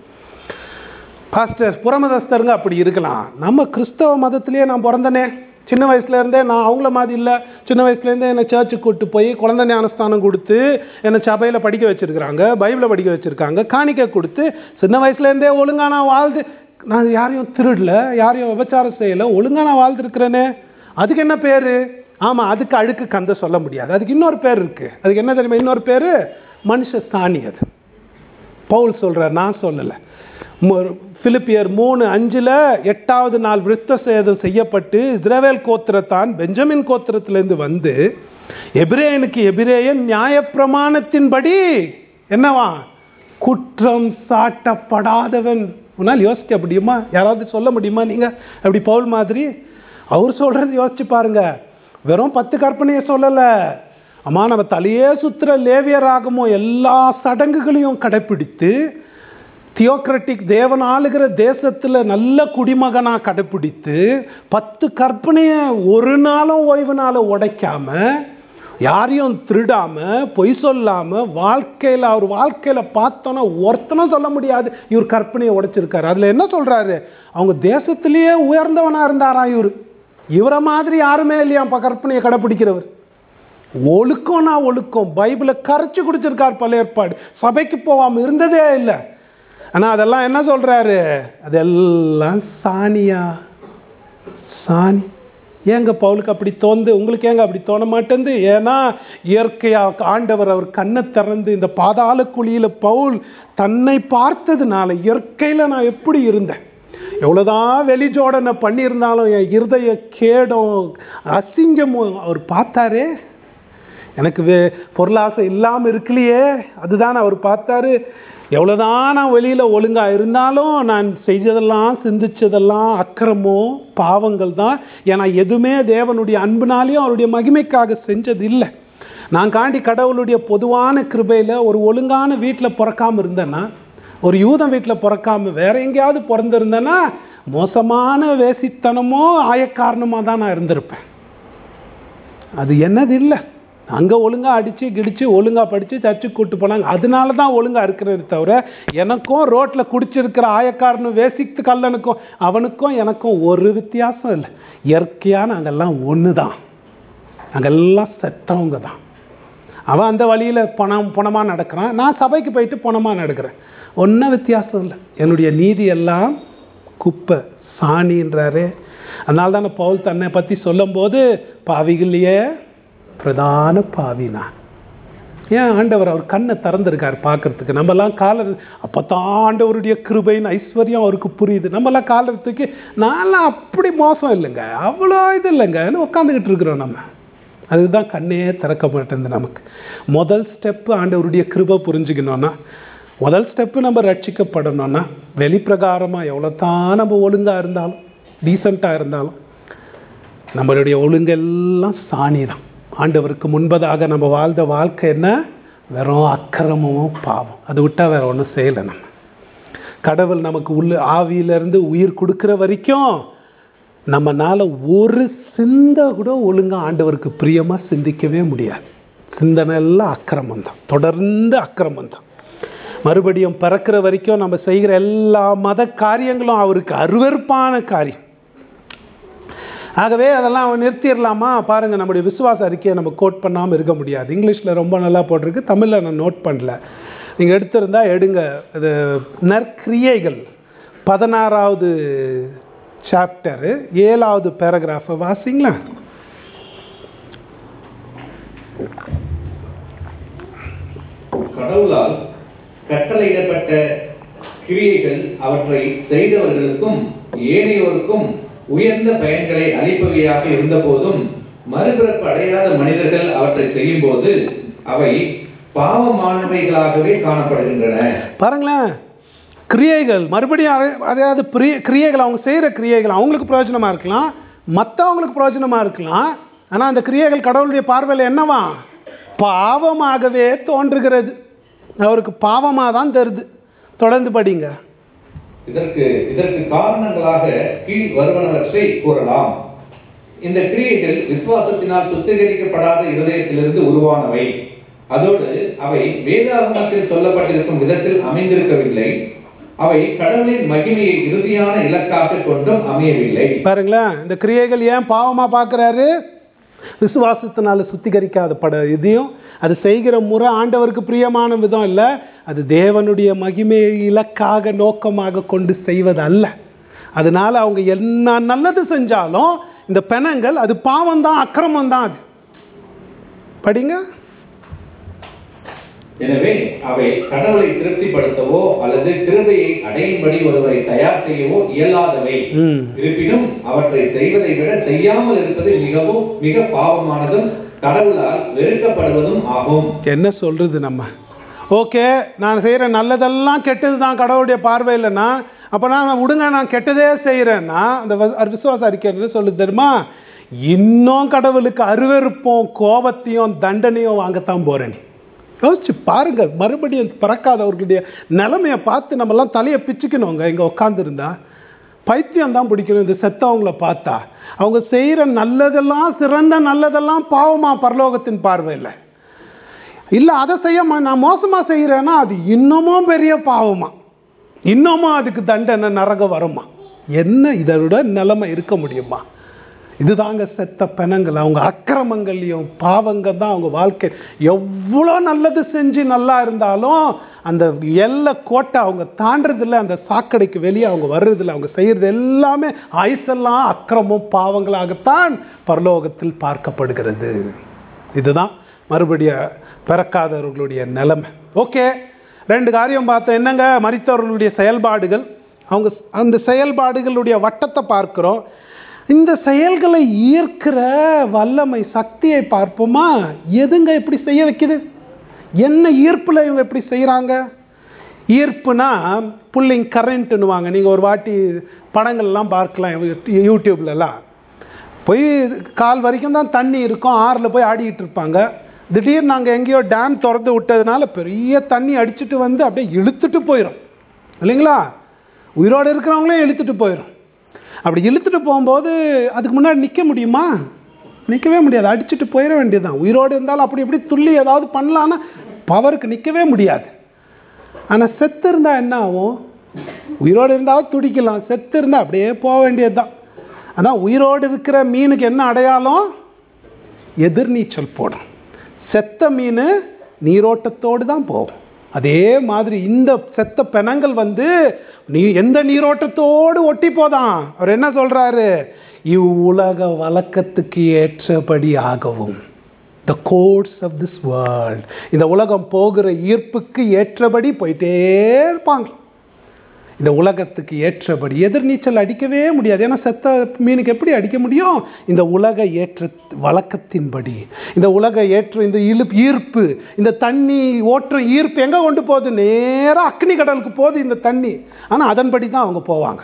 பாஸ்டர் புறமதஸ்தருங்க அப்படி இருக்கலாம் நம்ம கிறிஸ்தவ மதத்திலேயே நான் பிறந்தனே சின்ன வயசுலேருந்தே நான் அவங்கள மாதிரி இல்லை சின்ன வயசுலேருந்தே என்னை சர்ச்சுக்கு கூப்பிட்டு போய் குழந்தை ஞானஸ்தானம் கொடுத்து என்னை சபையில் படிக்க வச்சுருக்குறாங்க பைபிளை படிக்க வச்சுருக்காங்க காணிக்கை கொடுத்து சின்ன வயசுலேருந்தே ஒழுங்கா நான் வாழ்ந்து நான் யாரையும் திருடல யாரையும் விபச்சாரம் செய்யலை ஒழுங்கா நான் வாழ்ந்துருக்கிறேனே அதுக்கு என்ன பேர் ஆமாம் அதுக்கு அழுக்கு கந்த சொல்ல முடியாது அதுக்கு இன்னொரு பேர் இருக்குது அதுக்கு என்ன தெரியுமா இன்னொரு பேர் மனுஷ சாணி அது பவுல் சொல்கிறார் நான் சொல்லலை பிலிப்பியர் மூணு அஞ்சில் எட்டாவது நாள் விருத்த சேதம் செய்யப்பட்டு இஸ்ரவேல் கோத்திரத்தான் பெஞ்சமின் கோத்திரத்திலேருந்து வந்து எபிரேயனுக்கு எபிரேயன் நியாயப்பிரமாணத்தின்படி என்னவா குற்றம் சாட்டப்படாதவன் உன்னால் யோசிக்க முடியுமா யாராவது சொல்ல முடியுமா நீங்கள் அப்படி பவுல் மாதிரி அவர் சொல்கிறது யோசிச்சு பாருங்க வெறும் பத்து கற்பனையை சொல்லலை அம்மா நம்ம தலையே சுத்துற லேவியராகமோ எல்லா சடங்குகளையும் கடைப்பிடித்து தியோக்ரட்டிக் தேவன் ஆளுகிற தேசத்தில் நல்ல குடிமகனாக கடைப்பிடித்து பத்து கற்பனையை ஒரு நாளும் ஓய்வு நாளை உடைக்காம யாரையும் திருடாம பொய் சொல்லாம வாழ்க்கையில் அவர் வாழ்க்கையில் பார்த்தோன்னா ஒருத்தனும் சொல்ல முடியாது இவர் கற்பனையை உடைச்சிருக்காரு அதில் என்ன சொல்றாரு அவங்க தேசத்திலேயே உயர்ந்தவனாக இருந்தாராம் இவர் இவரை மாதிரி யாருமே இல்லையாப்பா கற்பனையை கடைப்பிடிக்கிறவர் ஒழுக்கம்னா ஒழுக்கம் பைபிளை கரைச்சி குடிச்சிருக்கார் பழைய ஏற்பாடு சபைக்கு போகாமல் இருந்ததே இல்லை ஆனால் அதெல்லாம் என்ன சொல்கிறாரு அதெல்லாம் சாணியா சாணி ஏங்க பவுலுக்கு அப்படி தோந்து உங்களுக்கு ஏங்க அப்படி தோண மாட்டேங்குது ஏன்னா இயற்கையாக ஆண்டவர் அவர் கண்ணை திறந்து இந்த பாதாள குழியில் பவுல் தன்னை பார்த்ததுனால இயற்கையில் நான் எப்படி இருந்தேன் எவ்வளோதான் வெளிஜோடனை பண்ணியிருந்தாலும் என் இருதய கேடும் அசிங்கமும் அவர் பார்த்தாரே எனக்கு வே பொருளாசை இல்லாமல் இருக்கலையே அதுதான் அவர் பார்த்தாரு எவ்வளோதான் நான் வெளியில் ஒழுங்காக இருந்தாலும் நான் செஞ்சதெல்லாம் சிந்திச்சதெல்லாம் அக்கிரமோ பாவங்கள் தான் ஏன்னா எதுவுமே தேவனுடைய அன்புனாலையும் அவருடைய மகிமைக்காக செஞ்சது இல்லை நான் காண்டி கடவுளுடைய பொதுவான கிருபையில் ஒரு ஒழுங்கான வீட்டில் பிறக்காமல் இருந்தேன்னா ஒரு யூதம் வீட்டில் பிறக்காம வேற எங்கேயாவது பிறந்திருந்தேன்னா மோசமான வேசித்தனமோ ஆயக்காரணமாக தான் நான் இருந்திருப்பேன் அது என்னது இல்லை அங்கே ஒழுங்காக அடித்து கிடிச்சு ஒழுங்காக படித்து சர்ச்சுக்கு கூட்டு போனாங்க அதனால தான் ஒழுங்காக இருக்கிறது தவிர எனக்கும் ரோட்டில் குடிச்சிருக்கிற ஆயக்காரனும் வேசித்து கல்லனுக்கும் அவனுக்கும் எனக்கும் ஒரு வித்தியாசம் இல்லை இயற்கையாக நாங்கள்லாம் ஒன்று தான் நாங்கள்லாம் செத்தவங்க தான் அவன் அந்த வழியில் பணம் பணமாக நடக்கிறான் நான் சபைக்கு போயிட்டு பணமாக நடக்கிறேன் ஒன்றும் வித்தியாசம் இல்லை என்னுடைய நீதி எல்லாம் குப்பை சாணின்றாரு அதனால தானே பவுல் தன்னை பற்றி சொல்லும்போது பாவிகளையே பிரதான பாவி நான் ஏன் ஆண்டவர் அவர் கண்ணை திறந்திருக்கார் பார்க்கறதுக்கு நம்மலாம் காலர் அப்போ தான் ஆண்டவருடைய கிருபைன்னு ஐஸ்வர்யம் அவருக்கு புரியுது நம்மலாம் காலத்துக்கு நான்லாம் அப்படி மோசம் இல்லைங்க அவ்வளோ இது இல்லைங்கன்னு உட்காந்துக்கிட்டு இருக்கிறோம் நம்ம அதுதான் கண்ணே திறக்க மாட்டேங்குது நமக்கு முதல் ஸ்டெப்பு ஆண்டவருடைய கிருபை புரிஞ்சுக்கணும்னா முதல் ஸ்டெப்பு நம்ம ரட்சிக்கப்படணும்னா வெளிப்பிரகாரமாக எவ்வளோ தான் நம்ம ஒழுங்காக இருந்தாலும் டீசெண்டாக இருந்தாலும் நம்மளுடைய ஒழுங்கெல்லாம் சாணி தான் ஆண்டவருக்கு முன்பதாக நம்ம வாழ்ந்த வாழ்க்கை என்ன வெறும் அக்கிரமமும் பாவம் அதை விட்டால் வேற ஒன்றும் செய்யலை நம்ம கடவுள் நமக்கு உள்ள ஆவியிலிருந்து உயிர் கொடுக்குற வரைக்கும் நம்மனால ஒரு சிந்தை கூட ஒழுங்காக ஆண்டவருக்கு பிரியமாக சிந்திக்கவே முடியாது சிந்தனை எல்லாம் அக்கிரமம் தான் தொடர்ந்து அக்கிரமம் தான் மறுபடியும் பிறக்கிற வரைக்கும் நம்ம செய்கிற எல்லா மத காரியங்களும் அவருக்கு அருவருப்பான காரியம் ஆகவே அதெல்லாம் அவன் நிறுத்திடலாமா பாருங்கள் நம்முடைய விசுவாச அறிக்கையை நம்ம கோட் பண்ணாமல் இருக்க முடியாது இங்கிலீஷில் ரொம்ப நல்லா போட்டிருக்கு தமிழில் நான் நோட் பண்ணல நீங்கள் எடுத்திருந்தா எடுங்க இது நற்கிரியைகள் பதினாறாவது சாப்டரு ஏழாவது பேராகிராஃபை வாசிங்களா கடவுளால் கட்டளையிடப்பட்ட கிரியைகள் அவற்றை செய்தவர்களுக்கும் ஏனையோருக்கும் உயர்ந்த பயன்களை அளிப்பவையாக இருந்தபோதும் மறுபிறப்பு அடையாத மனிதர்கள் அவற்றை செய்யும்போது அவை பாவமானவைகளாகவே காணப்படுகின்றன பாருங்களேன் கிரியைகள் மறுபடியும் அறை- அதாவது பிரிய கிரியைகள் அவங்க செய்கிற கிரியைகள் அவங்களுக்கு பிரயோஜனமாக இருக்கலாம் மற்றவங்களுக்கு பிரயோஜனமாக இருக்கலாம் ஆனால் அந்த கிரியைகள் கடவுளுடைய பார்வையில் என்னவா பாவமாகவே தோன்றுகிறது அவருக்கு பாவமாக தான் தருது தொடர்ந்து படிங்க இதற்கு இதற்கு காரணங்களாக கீழ் வருவனவற்றை கூறலாம் இந்த கிரியைகள் விசுவாசத்தினால் சுத்திகரிக்கப்படாத இருதயத்திலிருந்து உருவானவை அதோடு அவை வேதாகமத்தில் சொல்லப்பட்டிருக்கும் விதத்தில் அமைந்திருக்கவில்லை அவை கடவுளின் மகிமையை இறுதியான இலக்காக கொண்டும் அமையவில்லை பாருங்களேன் இந்த கிரியைகள் ஏன் பாவமாக பார்க்குறாரு விசுவாசத்தினால சுத்திகரிக்காத பட இதையும் அது செய்கிற முறை ஆண்டவருக்கு பிரியமான விதம் இல்லை அது தேவனுடைய மகிமையை இலக்காக நோக்கமாக கொண்டு செய்வது அல்ல அதனால அவங்க என்ன நல்லது செஞ்சாலும் இந்த பெணங்கள் அது பாவம் தான் அக்கிரமம் தான் அது படிங்க எனவே அவை கடவுளை திருப்திப்படுத்தவோ அல்லது கிருபையை அடையும்படி ஒருவரை தயார் செய்யவோ இயலாதவை ம் இருப்பினும் அவற்றை செய்வதை விட செய்யாமல் இருப்பது மிகவும் மிக பாவமானதும் கடவுளால் வெறுக்கப்படுவதும் ஆகும் என்ன சொல்கிறது நம்ம ஓகே நான் செய்கிற நல்லதெல்லாம் கெட்டது தான் கடவுளுடைய பார்வையில்னா அப்போ நான் விடுங்க நான் கெட்டதே செய்கிறேன்னா அந்த வ- அது விசுவாச அறிக்கை என்ன சொல்லுது தெரியுமா இன்னும் கடவுளுக்கு அருவருப்பும் கோபத்தையும் தண்டனையும் வாங்கத்தான் போகிறேன் நீ யோசிச்சு பாருங்க மறுபடியும் பிறக்காதவர்களுடைய நிலைமையை பார்த்து நம்மலாம் தலையை பிச்சுக்கணுங்க இங்கே உட்காந்துருந்தா பைத்தியம் தான் பிடிக்கணும் இந்த செத்தவங்கள பார்த்தா அவங்க செய்கிற நல்லதெல்லாம் சிறந்த நல்லதெல்லாம் பாவமா பரலோகத்தின் பார்வையில் இல்லை அதை செய்யாம நான் மோசமாக செய்கிறேன்னா அது இன்னமும் பெரிய பாவமா இன்னமும் அதுக்கு தண்டனை நரகம் வருமா என்ன இதை விட நிலைமை இருக்க முடியுமா இதுதாங்க செத்த பெணங்கள் அவங்க அக்கிரமங்கள்லையும் பாவங்க தான் அவங்க வாழ்க்கை எவ்வளோ நல்லது செஞ்சு நல்லா இருந்தாலும் அந்த எல்லை கோட்டை அவங்க தாண்டறதில்ல அந்த சாக்கடைக்கு வெளியே அவங்க வர்றதில்ல அவங்க செய்கிறது எல்லாமே ஆயுசெல்லாம் அக்கிரமம் பாவங்களாகத்தான் பரலோகத்தில் பார்க்கப்படுகிறது இதுதான் மறுபடியும் பிறக்காதவர்களுடைய நிலைமை ஓகே ரெண்டு காரியம் பார்த்தோம் என்னங்க மரித்தவர்களுடைய செயல்பாடுகள் அவங்க ஸ்- அந்த செயல்பாடுகளுடைய வட்டத்தை பார்க்கிறோம் இந்த செயல்களை ஈர்க்கிற வல்லமை சக்தியை பார்ப்போமா எதுங்க இப்படி செய்ய வைக்குது என்ன ஈர்ப்பில் இவங்க இப்படி செய்கிறாங்க ஈர்ப்புனா புல்லிங் கரண்ட்டுன்னுவாங்க நீங்கள் ஒரு வாட்டி படங்கள்லாம் பார்க்கலாம் யூ- யூடியூப்லலாம் போய் கால் வரைக்கும் தான் தண்ணி இருக்கும் ஆறில் போய் ஆடிக்கிட்டு இருப்பாங்க திடீர்னு நாங்கள் எங்கேயோ டேம் திறந்து விட்டதுனால பெரிய தண்ணி அடிச்சிட்டு வந்து அப்படியே இழுத்துட்டு போயிடும் இல்லைங்களா உயிரோடு இருக்கிறவங்களையும் இழுத்துட்டு போயிடும் அப்படி இழுத்துட்டு போகும்போது அதுக்கு முன்னாடி நிற்க முடியுமா நிற்கவே முடியாது அடிச்சுட்டு போயிட வேண்டியதுதான் உயிரோடு இருந்தாலும் அப்படி இப்படி துள்ளி ஏதாவது பண்ணலான்னா பவருக்கு நிற்கவே முடியாது ஆனால் செத்து இருந்தால் என்ன ஆகும் உயிரோடு இருந்தாலும் துடிக்கலாம் செத்து இருந்தால் அப்படியே போக வேண்டியது தான் அதான் உயிரோடு இருக்கிற மீனுக்கு என்ன அடையாளம் எதிர்நீச்சல் போடும் செத்த மீன் நீரோட்டத்தோடு தான் போகும் அதே மாதிரி இந்த செத்த பெணங்கள் வந்து நீ எந்த நீரோட்டத்தோடு ஒட்டி போதான் அவர் என்ன சொல்றாரு இவ்வுலக வழக்கத்துக்கு ஏற்றபடி ஆகவும் the course of this world இந்த உலகம் போகிற ஈர்ப்புக்கு ஏற்றபடி போயிட்டே இருப்பாங்க இந்த உலகத்துக்கு ஏற்றபடி எதிர்நீச்சல் அடிக்கவே முடியாது ஏன்னா செத்த மீனுக்கு எப்படி அடிக்க முடியும் இந்த உலக ஏற்ற வழக்கத்தின்படி இந்த உலக ஏற்ற இந்த இழு ஈர்ப்பு இந்த தண்ணி ஓட்டுற ஈர்ப்பு எங்கே கொண்டு போகுது நேராக அக்னி கடலுக்கு போகுது இந்த தண்ணி ஆனால் அதன்படி தான் அவங்க போவாங்க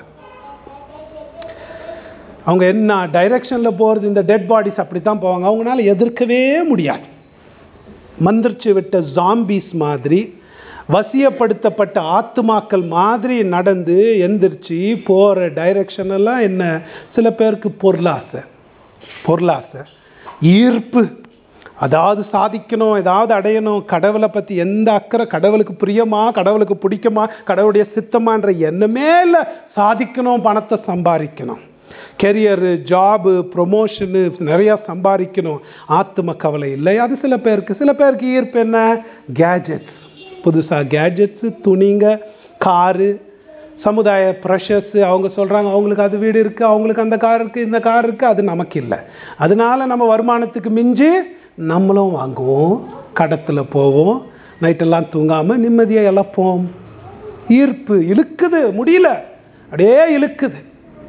அவங்க என்ன டைரெக்ஷனில் போகிறது இந்த டெட் பாடிஸ் அப்படி தான் போவாங்க அவங்களால எதிர்க்கவே முடியாது மந்திரிச்சு விட்ட ஜாம்பீஸ் மாதிரி வசியப்படுத்தப்பட்ட ஆத்துமாக்கள் மாதிரி நடந்து எந்திரிச்சு போகிற டைரெக்ஷன் எல்லாம் என்ன சில பேருக்கு பொருளாசை பொருளாசை ஈர்ப்பு அதாவது சாதிக்கணும் ஏதாவது அடையணும் கடவுளை பற்றி எந்த அக்கறை கடவுளுக்கு பிரியமா கடவுளுக்கு பிடிக்குமா கடவுளுடைய சித்தமான்ற எண்ணமே இல்லை சாதிக்கணும் பணத்தை சம்பாதிக்கணும் கெரியரு ஜாபு ப்ரொமோஷனு நிறையா சம்பாதிக்கணும் ஆத்தும கவலை இல்லை அது சில பேருக்கு சில பேருக்கு ஈர்ப்பு என்ன கேஜெட்ஸ் புதுசாக கேஜெட்ஸு துணிங்க காரு சமுதாய ப்ரெஷர்ஸு அவங்க சொல்கிறாங்க அவங்களுக்கு அது வீடு இருக்குது அவங்களுக்கு அந்த கார் இருக்குது இந்த கார் இருக்குது அது நமக்கு இல்லை அதனால நம்ம வருமானத்துக்கு மிஞ்சி நம்மளும் வாங்குவோம் கடத்தில் போவோம் நைட்டெல்லாம் தூங்காமல் நிம்மதியாக இழப்போம் ஈர்ப்பு இழுக்குது முடியல அப்படியே இழுக்குது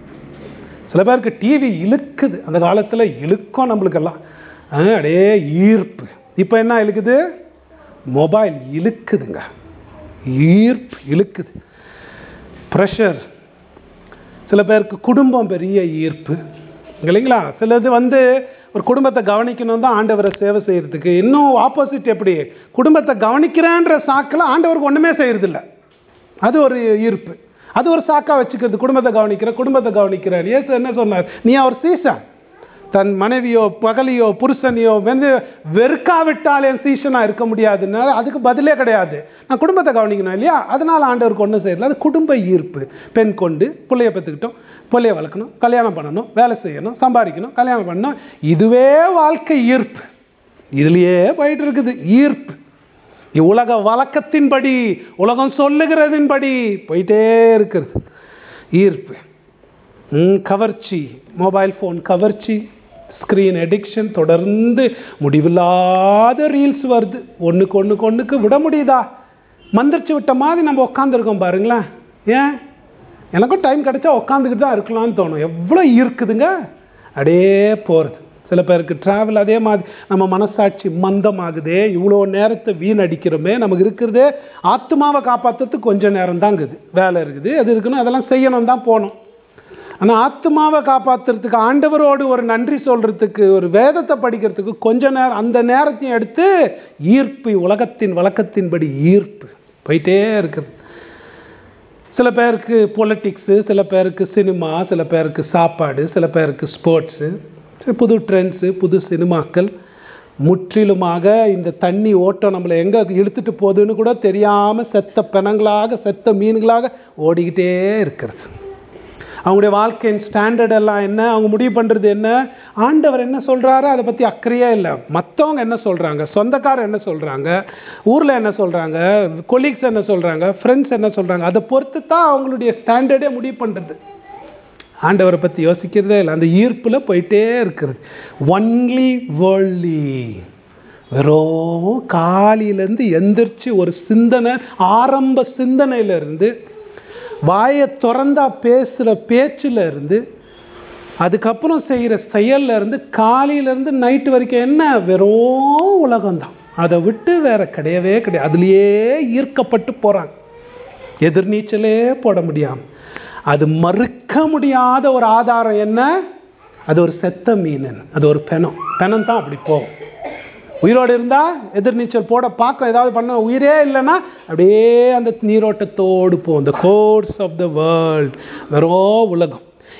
சில பேருக்கு டிவி இழுக்குது அந்த காலத்தில் இழுக்கும் நம்மளுக்கெல்லாம் ஆ, அப்படியே ஈர்ப்பு இப்போ என்ன இழுக்குது மொபைல் இழுக்குதுங்க ஈர்ப்பு இழுக்குது ப்ரெஷர் சில பேருக்கு குடும்பம் பெரிய ஈர்ப்பு இல்லைங்களா சிலது வந்து ஒரு குடும்பத்தை கவனிக்கணும் தான் ஆண்டவரை சேவை செய்கிறதுக்கு இன்னும் ஆப்போசிட் எப்படி குடும்பத்தை கவனிக்கிறேன்ற சாக்கில் ஆண்டவருக்கு ஒன்றுமே செய்கிறதில்ல அது ஒரு ஈர்ப்பு அது ஒரு சாக்கா வச்சுக்கிறது குடும்பத்தை கவனிக்கிற குடும்பத்தை கவனிக்கிறார் இயேசு என்ன சொன்னார் நீ அவர் சீசன் தன் மனைவியோ பகலியோ புருஷனையோ வந்து வெறுக்காவிட்டால் என் சீசனாக இருக்க முடியாதுன்னா அதுக்கு பதிலே கிடையாது நான் குடும்பத்தை கவனிக்கணும் இல்லையா அதனால் ஆண்டவருக்கு ஒன்றும் செய்யல அது குடும்ப ஈர்ப்பு பெண் கொண்டு பிள்ளைய பெற்றுக்கிட்டோம் பிள்ளைய வளர்க்கணும் கல்யாணம் பண்ணணும் வேலை செய்யணும் சம்பாதிக்கணும் கல்யாணம் பண்ணணும் இதுவே வாழ்க்கை ஈர்ப்பு இதுலேயே போயிட்டு இருக்குது ஈர்ப்பு இவ்வுலக வழக்கத்தின்படி உலகம் சொல்லுகிறதின்படி போயிட்டே இருக்கிறது ஈர்ப்பு ம், கவர்ச்சி மொபைல் ஃபோன் கவர்ச்சி ஸ்க்ரீன் எடிக்ஷன் தொடர்ந்து முடிவில்லாத ரீல்ஸ் வருது ஒன்றுக்கு ஒன்றுக்கு ஒன்றுக்கு விட முடியுதா மந்திரிச்சு விட்ட மாதிரி நம்ம உட்காந்துருக்கோம் பாருங்களேன் ஏன் எனக்கும் டைம் கிடைச்சா உட்காந்துக்கிட்டு தான் இருக்கலாம்னு தோணும் எவ்வளோ ஈர்க்குதுங்க அப்படியே போகிறது சில பேருக்கு ட்ராவல் அதே மாதிரி நம்ம மனசாட்சி மந்தமாகுதே இவ்வளோ நேரத்தை வீணடிக்கிறோமே நமக்கு இருக்கிறதே ஆத்மாவை காப்பாற்றுறதுக்கு கொஞ்சம் நேரம் தான் இருக்குது வேலை இருக்குது அது இருக்கணும் அதெல்லாம் செய்யணும் தான் போகணும் ஆனால் ஆத்மாவை காப்பாற்றுறதுக்கு ஆண்டவரோடு ஒரு நன்றி சொல்கிறதுக்கு ஒரு வேதத்தை படிக்கிறதுக்கு கொஞ்ச நேரம் அந்த நேரத்தையும் எடுத்து ஈர்ப்பு உலகத்தின் வழக்கத்தின்படி ஈர்ப்பு போயிட்டே இருக்குது சில பேருக்கு பொலிட்டிக்ஸு சில பேருக்கு சினிமா சில பேருக்கு சாப்பாடு சில பேருக்கு ஸ்போர்ட்ஸு புது ட்ரெண்ட்ஸு புது சினிமாக்கள் முற்றிலுமாக இந்த தண்ணி ஓட்டம் நம்மளை எங்கே இழுத்துட்டு போகுதுன்னு கூட தெரியாமல் செத்த பிணங்களாக செத்த மீன்களாக ஓடிக்கிட்டே இருக்கிறது அவங்களுடைய வாழ்க்கையின் ஸ்டாண்டர்ட் எல்லாம் என்ன அவங்க முடிவு பண்ணுறது என்ன ஆண்டவர் என்ன சொல்கிறாரோ அதை பற்றி அக்கறையே இல்லை மற்றவங்க என்ன சொல்கிறாங்க சொந்தக்காரர் என்ன சொல்கிறாங்க ஊரில் என்ன சொல்கிறாங்க கொலீக்ஸ் என்ன சொல்கிறாங்க ஃப்ரெண்ட்ஸ் என்ன சொல்கிறாங்க அதை பொறுத்து தான் அவங்களுடைய ஸ்டாண்டர்டே முடிவு பண்ணுறது ஆண்டவரை பற்றி யோசிக்கிறதே இல்லை அந்த ஈர்ப்பில் போயிட்டே இருக்கிறது ஒன்லி வேர்ல்ட்லி வெறும் காலையிலேருந்து எந்திரிச்சு ஒரு சிந்தனை ஆரம்ப சிந்தனையிலேருந்து வாயை திறந்தா பேசுகிற பேச்சில் இருந்து அதுக்கப்புறம் செய்கிற செயல்ல இருந்து காலையிலேருந்து நைட்டு வரைக்கும் என்ன வெறும் உலகம்தான் அதை விட்டு வேற கிடையவே கிடையாது அதுலேயே ஈர்க்கப்பட்டு போகிறாங்க எதிர்நீச்சலே போட முடியாமல் அது மறுக்க முடியாத ஒரு ஆதாரம் என்ன அது ஒரு செத்த மீன் அது ஒரு பெணம் பெணம் தான் அப்படி போகும் உயிரோடு இருந்தால் எதிர்நீச்சல் போட பார்க்க ஏதாவது பண்ண உயிரே இல்லைன்னா அப்படியே அந்த நீரோட்டத்தோடு போகும் the course of the world வெறும் உலகம்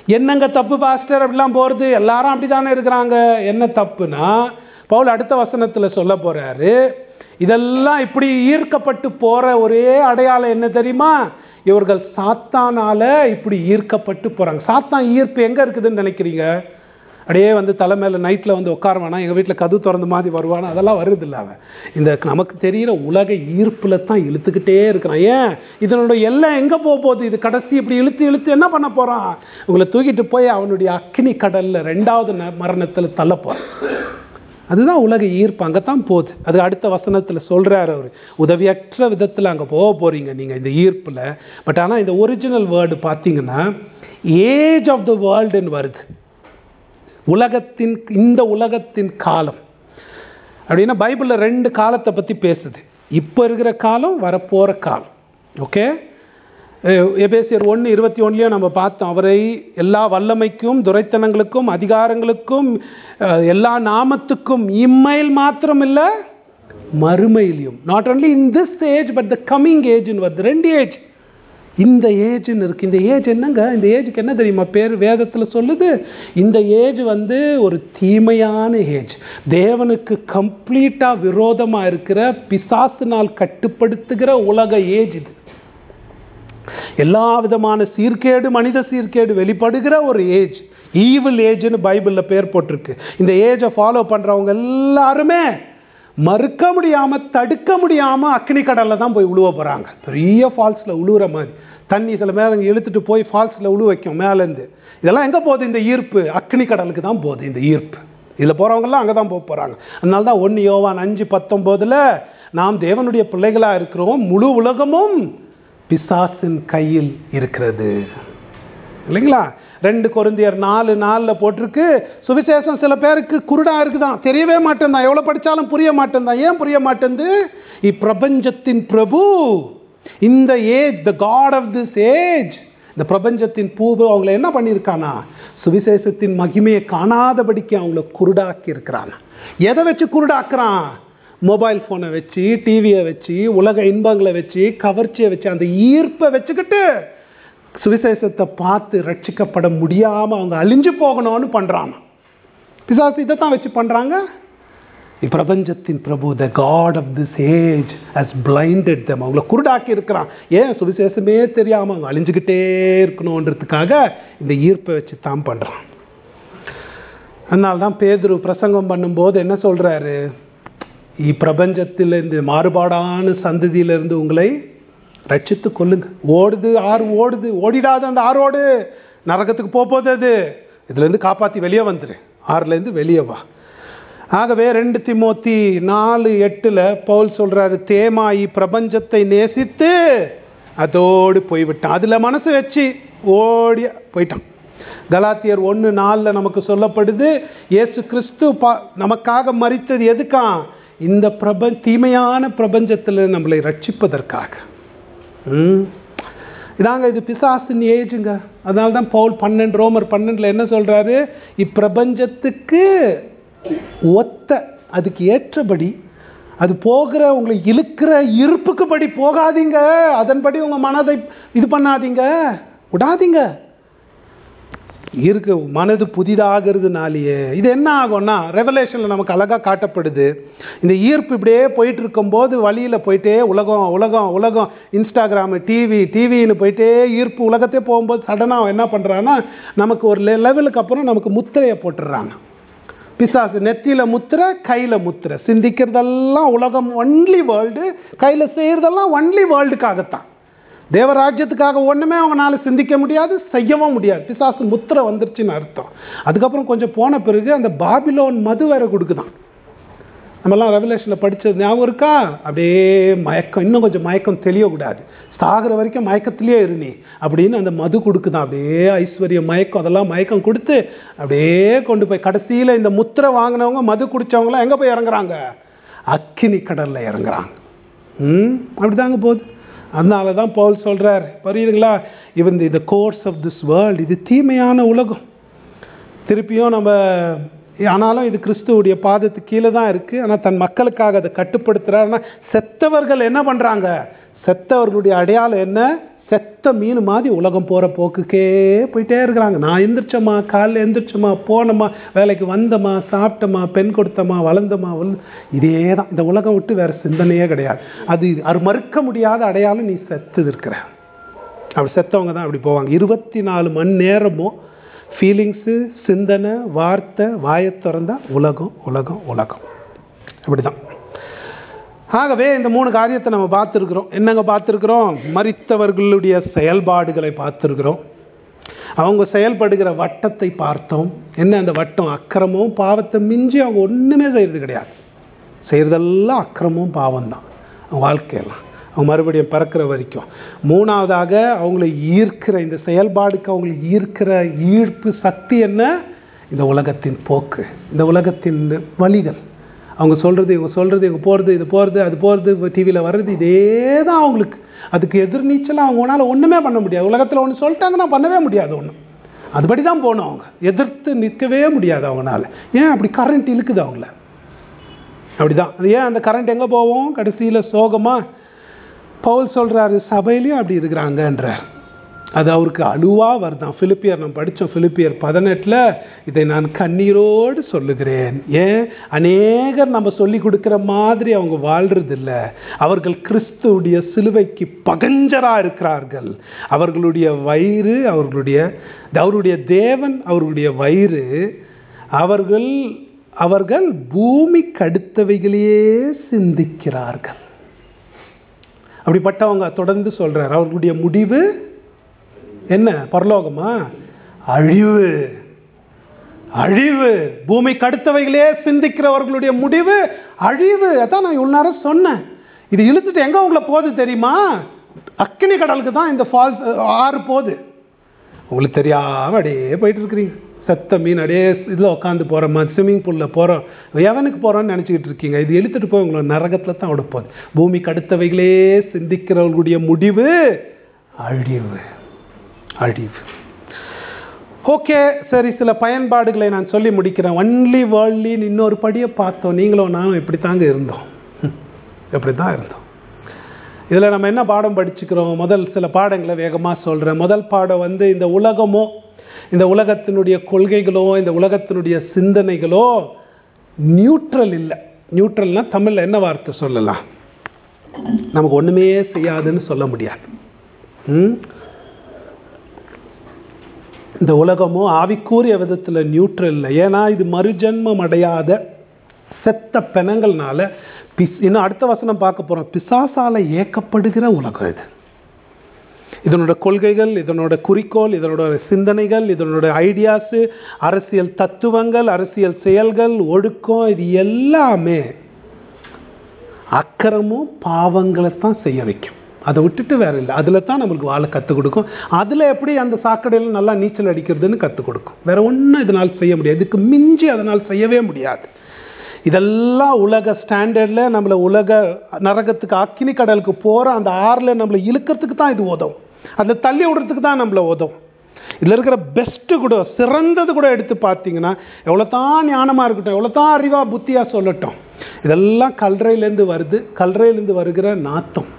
என்னங்க தப்பு பாஸ்டர் அப்படிலாம் போகிறது எல்லாரும் அப்படி தானே இருக்கிறாங்க என்ன தப்புனா பவுல் அடுத்த வசனத்தில் சொல்ல போகிறாரு இதெல்லாம் இப்படி ஈர்க்கப்பட்டு போகிற ஒரே அடையாளம் என்ன தெரியுமா இவர்கள் சாத்தானால இப்படி ஈர்க்கப்பட்டு போகிறாங்க சாத்தான் ஈர்ப்பு எங்கே இருக்குதுன்னு நினைக்கிறீங்க அப்படியே வந்து தலை மேலே நைட்டில் வந்து உட்காருவானா எங்கள் வீட்டில் கது திறந்த மாதிரி வருவானா அதெல்லாம் வருது இல்லை அவன் இந்த நமக்கு தெரிகிற உலக ஈர்ப்பில் தான் இழுத்துக்கிட்டே இருக்கிறான் ஏன் இதனோட எல்லாம் எங்கே போக போகுது இது கடைசி இப்படி இழுத்து இழுத்து என்ன பண்ண போகிறான் உங்களை தூக்கிட்டு போய் அவனுடைய அக்கினி கடலில் ரெண்டாவது ந- மரணத்தில் தள்ள போகிறான் அதுதான் உலக ஈர்ப்பு அங்கே தான் போகுது அது அடுத்த வசனத்தில் சொல்கிறார் அவர் உதவியற்ற விதத்தில் அங்கே போக போகிறீங்க நீங்கள் இந்த ஈர்ப்பில் பட் ஆனால் இந்த ஒரிஜினல் வேர்டு பார்த்தீங்கன்னா ஏஜ் ஆஃப் த வேர்ல்டுன்னு வருது உலகத்தின் இந்த உலகத்தின் காலம் அப்படின்னா பைபிளில் ரெண்டு காலத்தை பற்றி பேசுது இப்போ இருக்கிற காலம் வரப்போகிற காலம் ஓகே எபேசியர் ஒன்று இருபத்தி ஒன்றுலையும் நம்ம பார்த்தோம் அவரை எல்லா வல்லமைக்கும் துரைத்தனங்களுக்கும் அதிகாரங்களுக்கும் அஹ், எல்லா நாமத்துக்கும் இம்மையில் மாத்திரம் இல்லை மறுமையிலையும் not only in this age but the coming ஏஜ்னு வருது ரெண்டு ஏஜ் இந்த ஏஜ்னு இருக்கு இந்த ஏஜ் என்னங்க இந்த ஏஜுக்கு என்ன தெரியுமா பேர் வேதத்தில் சொல்லுது இந்த ஏஜ் வந்து ஒரு தீமையான ஏஜ் தேவனுக்கு கம்ப்ளீட்டாக விரோதமாக இருக்கிற பிசாசினால் கட்டுப்படுத்துகிற உலக ஏஜ் இது எல்லா விதமான சீர்கேடு மனித சீர்கேடு வெளிப்படுகிற ஒரு ஏஜ் ஈவில் ஏஜ்னு பைபிளில் பேர் போட்டிருக்கு இந்த ஏஜை ஃபாலோ பண்ணுறவங்க எல்லாருமே மறுக்க முடியாமல் தடுக்க முடியாமல் அக்னி கடலில் தான் போய் உழுவ போகிறாங்க பெரிய ஃபால்ஸில் உழுவுற மாதிரி தண்ணி சில மேலே இழுத்துட்டு போய் ஃபால்ஸில் உழு வைக்கும் மேலேருந்து இதெல்லாம் எங்கே போகுது இந்த ஈர்ப்பு அக்னி கடலுக்கு தான் போகுது இந்த ஈர்ப்பு இதில் போகிறவங்கெல்லாம் அங்கே தான் போக போகிறாங்க அதனால தான் ஒன்று யோவான் அஞ்சு பத்தொம்போதில் நாம் தேவனுடைய பிள்ளைகளாக இருக்கிறோம் முழு உலகமும் பிசாசின் கையில் இருக்கிறது இல்லைங்களா ரெண்டு கொரிந்தியர் நாலு நாலில் போட்டிருக்கு சுவிசேஷம் சில பேருக்கு குருடா இருக்குதான் தெரியவே மாட்டேன்தான் எவ்வளோ படித்தாலும் புரிய மாட்டேன்தான் ஏன் புரிய மாட்டேங்குது இப்பிரபஞ்சத்தின் பிரபு இந்த age the god of this age இந்த பிரபஞ்சத்தின் பூவு அவங்கள என்ன பண்ணியிருக்கானா சுவிசேஷத்தின் மகிமையை காணாதபடிக்கு அவங்கள குருடாக்கி இருக்கிறான் எதை வச்சு குருடாக்குறான் மொபைல் ஃபோனை வச்சு டிவியை வச்சு உலக இன்பங்களை வச்சு கவர்ச்சியை வச்சு அந்த ஈர்ப்பை வச்சுக்கிட்டு சுவிசேஷத்தை பார்த்து ரட்சிக்கப்பட முடியாமல் அவங்க அழிஞ்சு போகணும்னு பண்ணுறான் பிசாசு இதை தான் வச்சு பண்ணுறாங்க இப்பிரபஞ்சத்தின் பிரபு the god of this age has blinded them அவங்கள குருடாக்கி இருக்கிறான் ஏன் சுவிசேஷமே தெரியாமல் அவங்க அழிஞ்சுக்கிட்டே இருக்கணுன்றதுக்காக இந்த ஈர்ப்பை வச்சு தான் பண்ணுறான் அதனால தான் பேதுரு பிரசங்கம் பண்ணும்போது என்ன சொல்கிறாரு இப்பிரபஞ்சத்தில் இந்த மாறுபாடான சந்ததியிலிருந்து உங்களை ரட்சித்து கொள்ளுங்க ஓடுது ஆறு ஓடுது ஓடிடாத அந்த ஆறோடு நரகத்துக்கு போக போகுது அது இதுலேருந்து காப்பாற்றி வெளியே வந்துரு ஆறுலேருந்து வெளியே வா ஆகவே ரெண்டு திமோத்தி நாலு எட்டில் பவுல் சொல்கிறாரு தேமாயி பிரபஞ்சத்தை நேசித்து அதோடு போய்விட்டான் அதில் மனசு வச்சு ஓடி போயிட்டான் கலாத்தியர் ஒன்று நாலில் நமக்கு சொல்லப்படுது இயேசு கிறிஸ்து பா நமக்காக மறித்தது எதுக்காம் இந்த பிரப தீமையான பிரபஞ்சத்தில் நம்மளை ரட்சிப்பதற்காக ம். இதாங்க இது பிசாசின் ஏஜுங்க அதனால தான் பவுல் பன்னெண்டு ரோமர் பன்னெண்டில் என்ன சொல்கிறாரு இப்பிரபஞ்சத்துக்கு ஒத்த அதுக்கு ஏற்றபடி அது போகிற உங்களை இழுக்கிற இருப்புக்குபடி போகாதீங்க அதன்படி உங்கள் மனதை இது பண்ணாதீங்க விடாதீங்க இருக்கு மனது புதிதாகிறதுனாலேயே இது என்ன ஆகும்னா ரெவலேஷனில் நமக்கு அழகாக காட்டப்படுது இந்த ஈர்ப்பு இப்படியே போயிட்டு இருக்கும்போது வழியில் போயிட்டே உலகம் உலகம் உலகம் இன்ஸ்டாகிராமு டிவி டிவின்னு போயிட்டே ஈர்ப்பு உலகத்தே போகும்போது சடனாக என்ன பண்ணுறான்னா நமக்கு ஒரு லெ லெவலுக்கு அப்புறம் நமக்கு முத்திரையை போட்டுடுறாங்க பிசாசு நெத்தியில் முத்திரை கையில் முத்திரை சிந்திக்கிறதெல்லாம் உலகம் ஒன்லி வேர்ல்டு கையில் செய்கிறதெல்லாம் ஒன்லி வேர்ல்டுக்காகத்தான் தேவராஜ்யத்துக்காக ஒன்றுமே அவங்களால சிந்திக்க முடியாது செய்யவும் முடியாது பிசாசு முத்திரை வந்துருச்சுன்னு அர்த்தம் அதுக்கப்புறம் கொஞ்சம் போன பிறகு அந்த பாபிலோன் மது வேற கொடுக்குதான் நம்மலாம் ரெவலேஷனில் படித்தது ஞாபகம் இருக்கா அப்படியே மயக்கம் இன்னும் கொஞ்சம் மயக்கம் தெளியக்கூடாது சாகிற வரைக்கும் மயக்கத்திலேயே இரு நீ அப்படின்னு அந்த மது கொடுக்குதான் அப்படியே ஐஸ்வர்யம் மயக்கம் அதெல்லாம் மயக்கம் கொடுத்து அப்படியே கொண்டு போய் கடைசியில் இந்த முத்திரை வாங்கினவங்க மது குடித்தவங்களாம் எங்கே போய் இறங்குறாங்க அக்கினி கடலில் இறங்குறாங்க ம் அப்படிதாங்க போகுது அதனால தான் பவுல் சொல்கிறார் புரியுதுங்களா இவன் இந்த கோர்ஸ் ஆஃப் திஸ் வேர்ல்டு இது தீமையான உலகம் திருப்பியும் நம்ம ஆனாலும் இது கிறிஸ்துவுடைய பாதத்துக்கு கீழே தான் இருக்குது ஆனால் தன் மக்களுக்காக அதை கட்டுப்படுத்துகிறாருன்னா செத்தவர்கள் என்ன பண்ணுறாங்க செத்தவர்களுடைய அடையாளம் என்ன செத்த மீன் மாதிரி உலகம் போகிற போக்குக்கே போயிட்டே இருக்கிறாங்க நான் எந்திரிச்சோமா காலைல எந்திரிச்சோமா போனோமா வேலைக்கு வந்தோமா சாப்பிட்டோமா பெண் கொடுத்தோமா வளர்ந்தோமா வள இதே தான் இந்த உலகம் விட்டு வேறு சிந்தனையே கிடையாது அது அது மறுக்க முடியாத அடையாளம் நீ செத்து இருக்கிற அப்படி செத்தவங்க தான் அப்படி போவாங்க இருபத்தி நாலு மணி நேரமும் ஃபீலிங்ஸு சிந்தனை வார்த்தை வாயை திறந்தா உலகம் உலகம் உலகம் அப்படி தான் ஆகவே இந்த மூணு காரியத்தை நம்ம பார்த்துருக்குறோம் என்னங்க பார்த்துருக்குறோம் மரித்தவர்களுடைய செயல்பாடுகளை பார்த்துருக்குறோம் அவங்க செயல்படுகிற வட்டத்தை பார்த்தோம் என்ன அந்த வட்டம் அக்கிரமும் பாவத்தை மிஞ்சி அவங்க ஒன்றுமே செய்கிறது கிடையாது செய்கிறதெல்லாம் அக்கிரமும் பாவம் தான் அவங்க வாழ்க்கையெல்லாம் அவங்க மறுபடியும் பிறக்கிற வரைக்கும் மூணாவதாக அவங்களை ஈர்க்கிற இந்த செயல்பாடுக்கு அவங்களை ஈர்க்கிற ஈர்ப்பு சக்தி என்ன இந்த உலகத்தின் போக்கு இந்த உலகத்தின் வழிகள் அவங்க சொல்கிறது இவங்க சொல்கிறது இவங்க போகிறது இது போகிறது அது போகிறது டிவியில் வர்றது இதே தான் அவங்களுக்கு அதுக்கு எதிர்நீச்சலாக அவங்களால ஒன்றுமே பண்ண முடியாது உலகத்தில் ஒன்று சொல்லிட்டாங்கன்னா பண்ணவே முடியாது ஒன்றும் அதுபடி தான் போகணும் அவங்க எதிர்த்து நிற்கவே முடியாது அவங்களால ஏன் அப்படி கரண்ட் இழுக்குது அவங்கள அப்படிதான் அது ஏன் அந்த கரண்ட் எங்கே போவோம் கடைசியில் சோகமாக பவுல் சொல்கிறாரு சபையிலையும் அப்படி இருக்கிறாங்கன்றார் அது அவருக்கு அழுவாக வருதான் பிலிப்பியர் நம்ம படித்தோம் பிலிப்பியர் பதினெட்டில் இதை நான் கண்ணீரோடு சொல்லுகிறேன் ஏன் அநேகர் நம்ம சொல்லி கொடுக்குற மாதிரி அவங்க வாழ்றதில்ல அவர்கள் கிறிஸ்துவுடைய சிலுவைக்கு பகஞ்சராக இருக்கிறார்கள் அவர்களுடைய வயிறு அவர்களுடைய அவருடைய தேவன் அவர்களுடைய வயிறு அவர்கள் அவர்கள் பூமிக்கு அடுத்தவைகளையே சிந்திக்கிறார்கள் அப்படிப்பட்டவங்க தொடர்ந்து சொல்றார் அவர்களுடைய முடிவு என்ன பரலோகமா அழிவு அழிவு பூமிக்கு அடுத்தவைகளே சிந்திக்கிறவர்களுடைய முடிவு அழிவு அதான் நான் இவ்வளோ நேரம் சொன்னேன் இது இழுத்துட்டு எங்கே உங்களை போகுது தெரியுமா அக்கினி கடலுக்கு தான் இந்த ஃபால்ஸ் ஆறு போகுது உங்களுக்கு தெரியாமல் அப்படியே போயிட்டு இருக்கிறீங்க செத்த மீன் அப்படியே இதில் உட்காந்து போகிற மாதிரி ஸ்விம்மிங் பூலில் போகிறோம் எவனுக்கு போகிறோன்னு நினச்சிக்கிட்டு இருக்கீங்க இது இழுத்துட்டு போய் உங்களை நரகத்தில் தான் விட போகுது பூமிக்கு அடுத்தவைகளே சிந்திக்கிறவர்களுடைய முடிவு அழிவு அழிவு ஓகே சரி சில பயன்பாடுகளை நான் சொல்லி முடிக்கிறேன் ஒன்லி வேர்ல்ட்லின்னு இன்னொரு படியை பார்த்தோம் நீங்களும் நானும் இப்படி தாங்க இருந்தோம் இப்படி தான் இருந்தோம் இதில் நம்ம என்ன பாடம் படிச்சுக்கிறோம் முதல் சில பாடங்களை வேகமாக சொல்கிறேன் முதல் பாடம் வந்து இந்த உலகமோ இந்த உலகத்தினுடைய கொள்கைகளோ இந்த உலகத்தினுடைய சிந்தனைகளோ நியூட்ரல் இல்லை நியூட்ரல்னால் தமிழில் என்ன வார்த்தை சொல்லலாம் நமக்கு ஒன்றுமே செய்யாதுன்னு சொல்ல முடியாது ம் இந்த உலகமோ ஆவிக்கூறிய விதத்தில் நியூட்ரல் இல்லை ஏன்னா இது மறுஜன்மம் அடையாத செத்த பெணங்கள்னால பிஸ் இன்னும் அடுத்த வசனம் பார்க்க போகிறோம் பிசாசால ஏக்கப்படுகிற உலகம் இது இதனோட கொள்கைகள் இதனோட குறிக்கோள் இதனோட சிந்தனைகள் இதனோட ஐடியாஸு அரசியல் தத்துவங்கள் அரசியல் செயல்கள் ஒழுக்கம் இது எல்லாமே அக்கறமும் பாவங்களை தான் செய்ய வைக்கும் அதை விட்டுட்டு வேற இல்லை அதில் தான் நம்மளுக்கு வாழ கற்றுக் கொடுக்கும் அதில் எப்படி அந்த சாக்கடையில் நல்லா நீச்சல் அடிக்கிறதுன்னு கற்றுக் கொடுக்கும் வேற ஒன்றும் இதனால் செய்ய முடியாது இதுக்கு மிஞ்சி அதனால் செய்யவே முடியாது இதெல்லாம் உலக ஸ்டாண்டர்டில் நம்மளை உலக நரகத்துக்கு அக்கினி கடலுக்கு போகிற அந்த ஆறில் நம்மளை இழுக்கிறதுக்கு தான் இது உதவும் அதில் தள்ளி விடுறதுக்கு தான் நம்மளை உதவும் இதில் இருக்கிற பெஸ்ட்டு கூட சிறந்தது கூட எடுத்து பார்த்தீங்கன்னா எவ்வளோ தான் ஞானமாக இருக்கட்டும் எவ்வளோ தான் அறிவாக புத்தியாக சொல்லட்டும் இதெல்லாம் கல்றையிலேருந்து வருது கல்றையிலேருந்து வருகிற நாத்தம்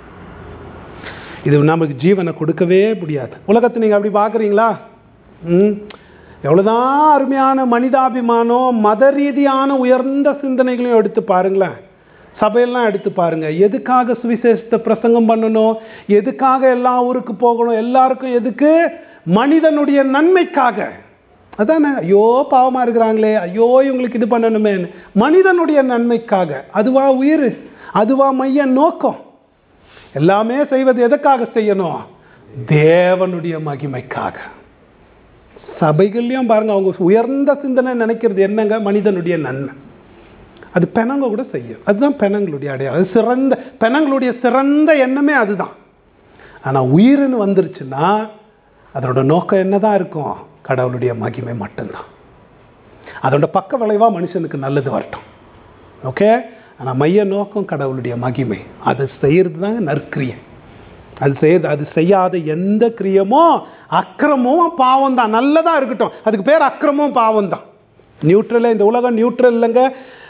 இது நமக்கு ஜீவனை கொடுக்கவே முடியாது உலகத்தை நீங்கள் அப்படி பார்க்குறீங்களா ம் எவ்வளோதான் அருமையான மனிதாபிமானம் மத ரீதியான உயர்ந்த சிந்தனைகளையும் எடுத்து பாருங்களேன் சபையெல்லாம் எடுத்து பாருங்க எதுக்காக சுவிசேஷத்தை பிரசங்கம் பண்ணணும் எதுக்காக எல்லா ஊருக்கு போகணும் எல்லாருக்கும் எதுக்கு மனிதனுடைய நன்மைக்காக அதானே ஐயோ பாவமாக இருக்கிறாங்களே ஐயோ இவங்களுக்கு இது பண்ணணுமே மனிதனுடைய நன்மைக்காக அதுவா உயிர் அதுவா மைய நோக்கம் எல்லாமே செய்வது எதுக்காக செய்யணும் தேவனுடைய மகிமைக்காக சபைகள்லையும் பாருங்க அவங்க உயர்ந்த சிந்தனை நினைக்கிறது என்னங்க மனிதனுடைய நன்மை அது பெணங்க கூட செய்யும் அதுதான் பெணங்களுடைய அடையாளம் அது சிறந்த பெணங்களுடைய சிறந்த எண்ணமே அதுதான் ஆனால் உயிர்னு வந்துருச்சுன்னா அதோட நோக்கம் என்னதான் இருக்கும் கடவுளுடைய மகிமை மட்டும்தான் அதோட பக்க விளைவாக மனுஷனுக்கு நல்லது வரட்டும் ஓகே ஆனால் மைய நோக்கம் கடவுளுடைய மகிமை அது செய்கிறது தாங்க நற்கிரியை அது செய்ய அது செய்யாத எந்த கிரியமோ அக்கிரமும் பாவம் தான் நல்லதாக இருக்கட்டும் அதுக்கு பேர் அக்கிரமும் பாவம் தான் நியூட்ரலே இந்த உலகம் நியூட்ரல் இல்லைங்க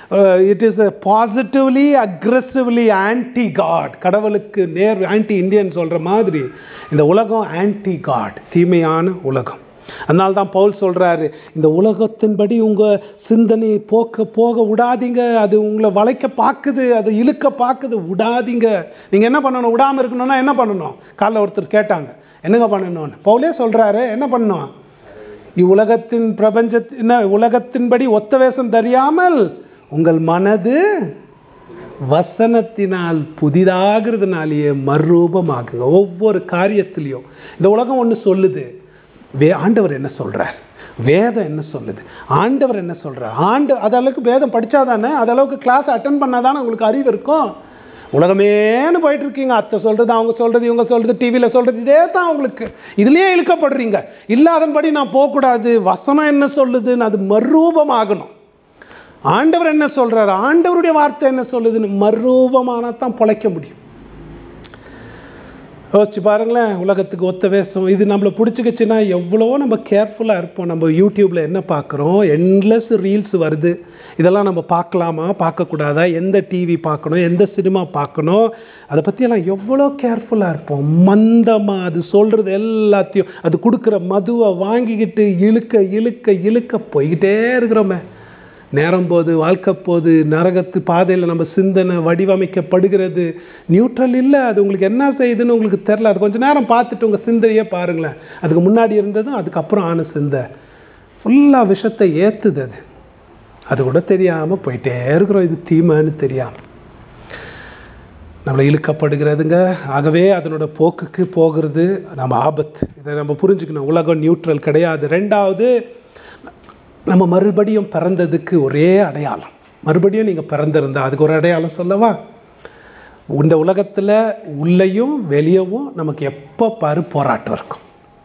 it is positively aggressively anti god கடவுளுக்கு நேர் ஆன்டி இந்தியன் சொல்கிற மாதிரி இந்த உலகம் ஆன்டி காட் தீமையான உலகம் அதனால தான் பவுல் சொல்கிறாரு இந்த உலகத்தின்படி உங்கள் சிந்தனை போக்க போக விடாதீங்க அது உங்களை வளைக்க பார்க்குது அது இழுக்க பார்க்குது விடாதீங்க நீங்கள் என்ன பண்ணணும் விடாமல் இருக்கணும்னா என்ன பண்ணணும் காலைல ஒருத்தர் கேட்டாங்க என்னங்க பண்ணணும்னு பவுலே சொல்கிறாரு என்ன பண்ணணும் இவ்வுலகத்தின் பிரபஞ்சத்தின் உலகத்தின்படி ஒத்த வேஷம் தெரியாமல் உங்கள் மனது வசனத்தினால் புதிதாகிறதுனாலேயே மறுரூபமாகுங்க ஒவ்வொரு காரியத்திலையும் இந்த உலகம் ஒன்று சொல்லுது வே ஆண்டவர் என்ன சொல்கிறார் வேதம் என்ன சொல்லுது ஆண்டவர் என்ன சொல்கிறார் ஆண்டு அது அளவுக்கு வேதம் படித்தாதானே அது அளவுக்கு கிளாஸ் அட்டன் பண்ணால் தானே உங்களுக்கு அறிவு இருக்கும் உலகமேன்னு போயிட்டு இருக்கீங்க அத்தை சொல்கிறது அவங்க சொல்கிறது இவங்க சொல்கிறது டிவியில் சொல்கிறது இதே தான் உங்களுக்கு இதுலேயே இழுக்கப்படுறீங்க இல்லாதபடி நான் போகக்கூடாது வசனம் என்ன சொல்லுதுன்னு அது மறுரூபமாகணும் ஆண்டவர் என்ன சொல்கிறார் ஆண்டவருடைய வார்த்தை என்ன சொல்லுதுன்னு மறுரூபமானால் தான் பொழைக்க முடியும் யோசிச்சு பாருங்களேன் உலகத்துக்கு ஒத்த வேஷம் இது நம்மளை பிடிச்சிக்கிச்சுன்னா எவ்வளோ நம்ம கேர்ஃபுல்லாக இருப்போம் நம்ம யூடியூப்பில் என்ன பார்க்குறோம் எண்ட்லெஸ் ரீல்ஸ் வருது இதெல்லாம் நம்ம பார்க்கலாமா பார்க்கக்கூடாதா எந்த டிவி பார்க்கணும் எந்த சினிமா பார்க்கணும் அதை பற்றியெல்லாம் எவ்வளோ கேர்ஃபுல்லாக இருப்போம் மந்தமாக அது சொல்கிறது எல்லாத்தையும் அது கொடுக்குற மதுவை வாங்கிக்கிட்டு இழுக்க இழுக்க இழுக்க போய்கிட்டே இருக்கிறோமே நேரம் போது வாழ்க்கை போது நரகத்து பாதையில் நம்ம சிந்தனை வடிவமைக்கப்படுகிறது நியூட்ரல் இல்லை அது உங்களுக்கு என்ன செய்யுதுன்னு உங்களுக்கு தெரில அது கொஞ்சம் நேரம் பார்த்துட்டு உங்கள் சிந்தையே பாருங்களேன் அதுக்கு முன்னாடி இருந்ததும் அதுக்கப்புறம் ஆன சிந்தை ஃபுல்லாக விஷத்தை ஏற்றுது அது அது கூட தெரியாமல் போயிட்டே இருக்கிறோம் இது தீமைன்னு தெரியாமல் நம்மளை இழுக்கப்படுகிறதுங்க ஆகவே அதனோட போக்குக்கு போகிறது நம்ம ஆபத்து இதை நம்ம புரிஞ்சுக்கணும் உலகம் நியூட்ரல் கிடையாது ரெண்டாவது நம்ம மறுபடியும் பிறந்ததுக்கு ஒரே அடையாளம் மறுபடியும் நீங்கள் பிறந்திருந்தா அதுக்கு ஒரு அடையாளம் சொல்லவா இந்த உலகத்தில் உள்ளேயும் வெளியவும் நமக்கு எப்போ பாரு போராட்டம் இருக்கும்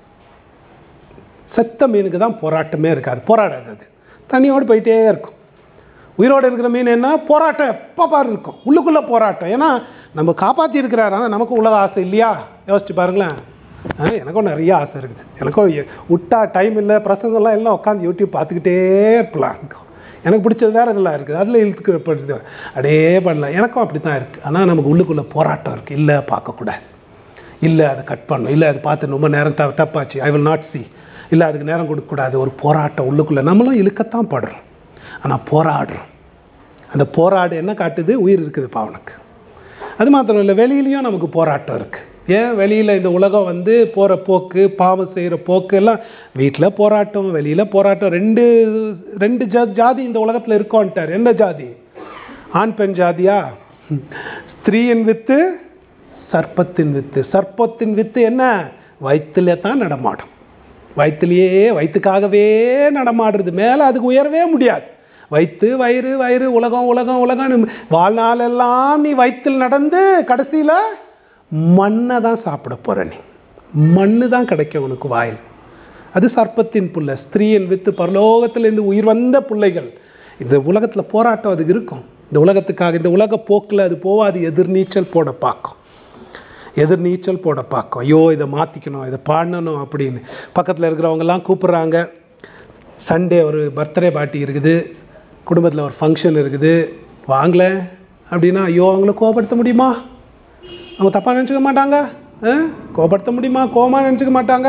செத்த மீனுக்கு தான் போராட்டமே இருக்காது போராடாது அது தண்ணியோடு போயிட்டே இருக்கும் உயிரோடு இருக்கிற மீன் என்ன போராட்டம் எப்போ பாரு இருக்கும் உள்ளுக்குள்ளே போராட்டம் ஏன்னா நம்ம காப்பாற்றி இருக்கிறாரு ஆனால் நமக்கு உலக ஆசை இல்லையா யோசிச்சு பாருங்களேன் ஆ, எனக்கும் நிறைய ஆசை இருக்குது எனக்கும் எ- விட்டா டைம் இல்லை பிரசங்கம்லாம் எல்லாம் உட்காந்து யூடியூப் பார்த்துக்கிட்டே இருக்கலாம் எனக்கு பிடிச்சது வேறு இதெல்லாம் இருக்குது அதில் இழுத்துக்கப்படுது அடே பண்ணலாம் எனக்கும் அப்படி தான் இருக்குது ஆனால் நமக்கு உள்ளுக்குள்ளே போராட்டம் இருக்குது இல்லை பார்க்கக்கூடாது இல்லை அதை கட் பண்ணணும் இல்லை அதை பார்த்து ரொம்ப நேரம் த தப்பாச்சு ஐ வில் நாட் see இல்லை அதுக்கு நேரம் கொடுக்கக்கூடாது ஒரு போராட்டம் உள்ளுக்குள்ளே நம்மளும் இழுக்கத்தான் படுறோம் ஆனால் போராடுறோம் அந்த போராடு என்ன காட்டுது உயிர் இருக்குது பாவனுக்கு அது மாத்திரம் இல்லை வெளியிலையும் நமக்கு போராட்டம் இருக்குது ஏன் வெளியில் இந்த உலகம் வந்து போகிற போக்கு பாவம் செய்கிற போக்கு எல்லாம் வீட்டில் போராட்டம் வெளியில் போராட்டம் ரெண்டு ரெண்டு ஜா ஜாதி இந்த உலகத்தில் இருக்கோன்ட்டார் என்ன ஜாதி ஆண் பெண் ஜாதியா ஸ்திரீயின் வித்து சர்ப்பத்தின் வித்து சர்ப்பத்தின் வித்து என்ன வயிற்றுல தான் நடமாடும் வயிற்றுலையே வயிற்றுக்காகவே நடமாடுறது மேலே அதுக்கு உயரவே முடியாது வயிற்று வயிறு வயிறு உலகம் உலகம் உலகம் வாழ்நாளெல்லாம் நீ வயிற்றில் நடந்து கடைசியில் மண்ணை தான் சாப்பிட போகிற நீ மண்ணு தான் கிடைக்கும் உனக்கு வாயில் அது சர்ப்பத்தின் புள்ள ஸ்திரீயின் வித்து பரலோகத்திலேருந்து உயிர் வந்த பிள்ளைகள் இந்த உலகத்தில் போராட்டம் அதுக்கு இருக்கும் இந்த உலகத்துக்காக இந்த உலக போக்கில் அது போவாது எதிர்நீச்சல் போட பார்க்கும் எதிர்நீச்சல் போட பார்க்கும் ஐயோ இதை மாற்றிக்கணும் இதை பாடணும் அப்படின்னு பக்கத்தில் இருக்கிறவங்கெல்லாம் கூப்பிட்றாங்க சண்டே ஒரு பர்த்டே பார்ட்டி இருக்குது குடும்பத்தில் ஒரு ஃபங்க்ஷன் இருக்குது வாங்கல அப்படின்னா ஐயோ அவங்கள கோபப்படுத்த முடியுமா அவங்க தப்பாக நினச்சிக்க மாட்டாங்க ஆ? கோபப்படுத்த முடியுமா கோபமாக நினச்சிக்க மாட்டாங்க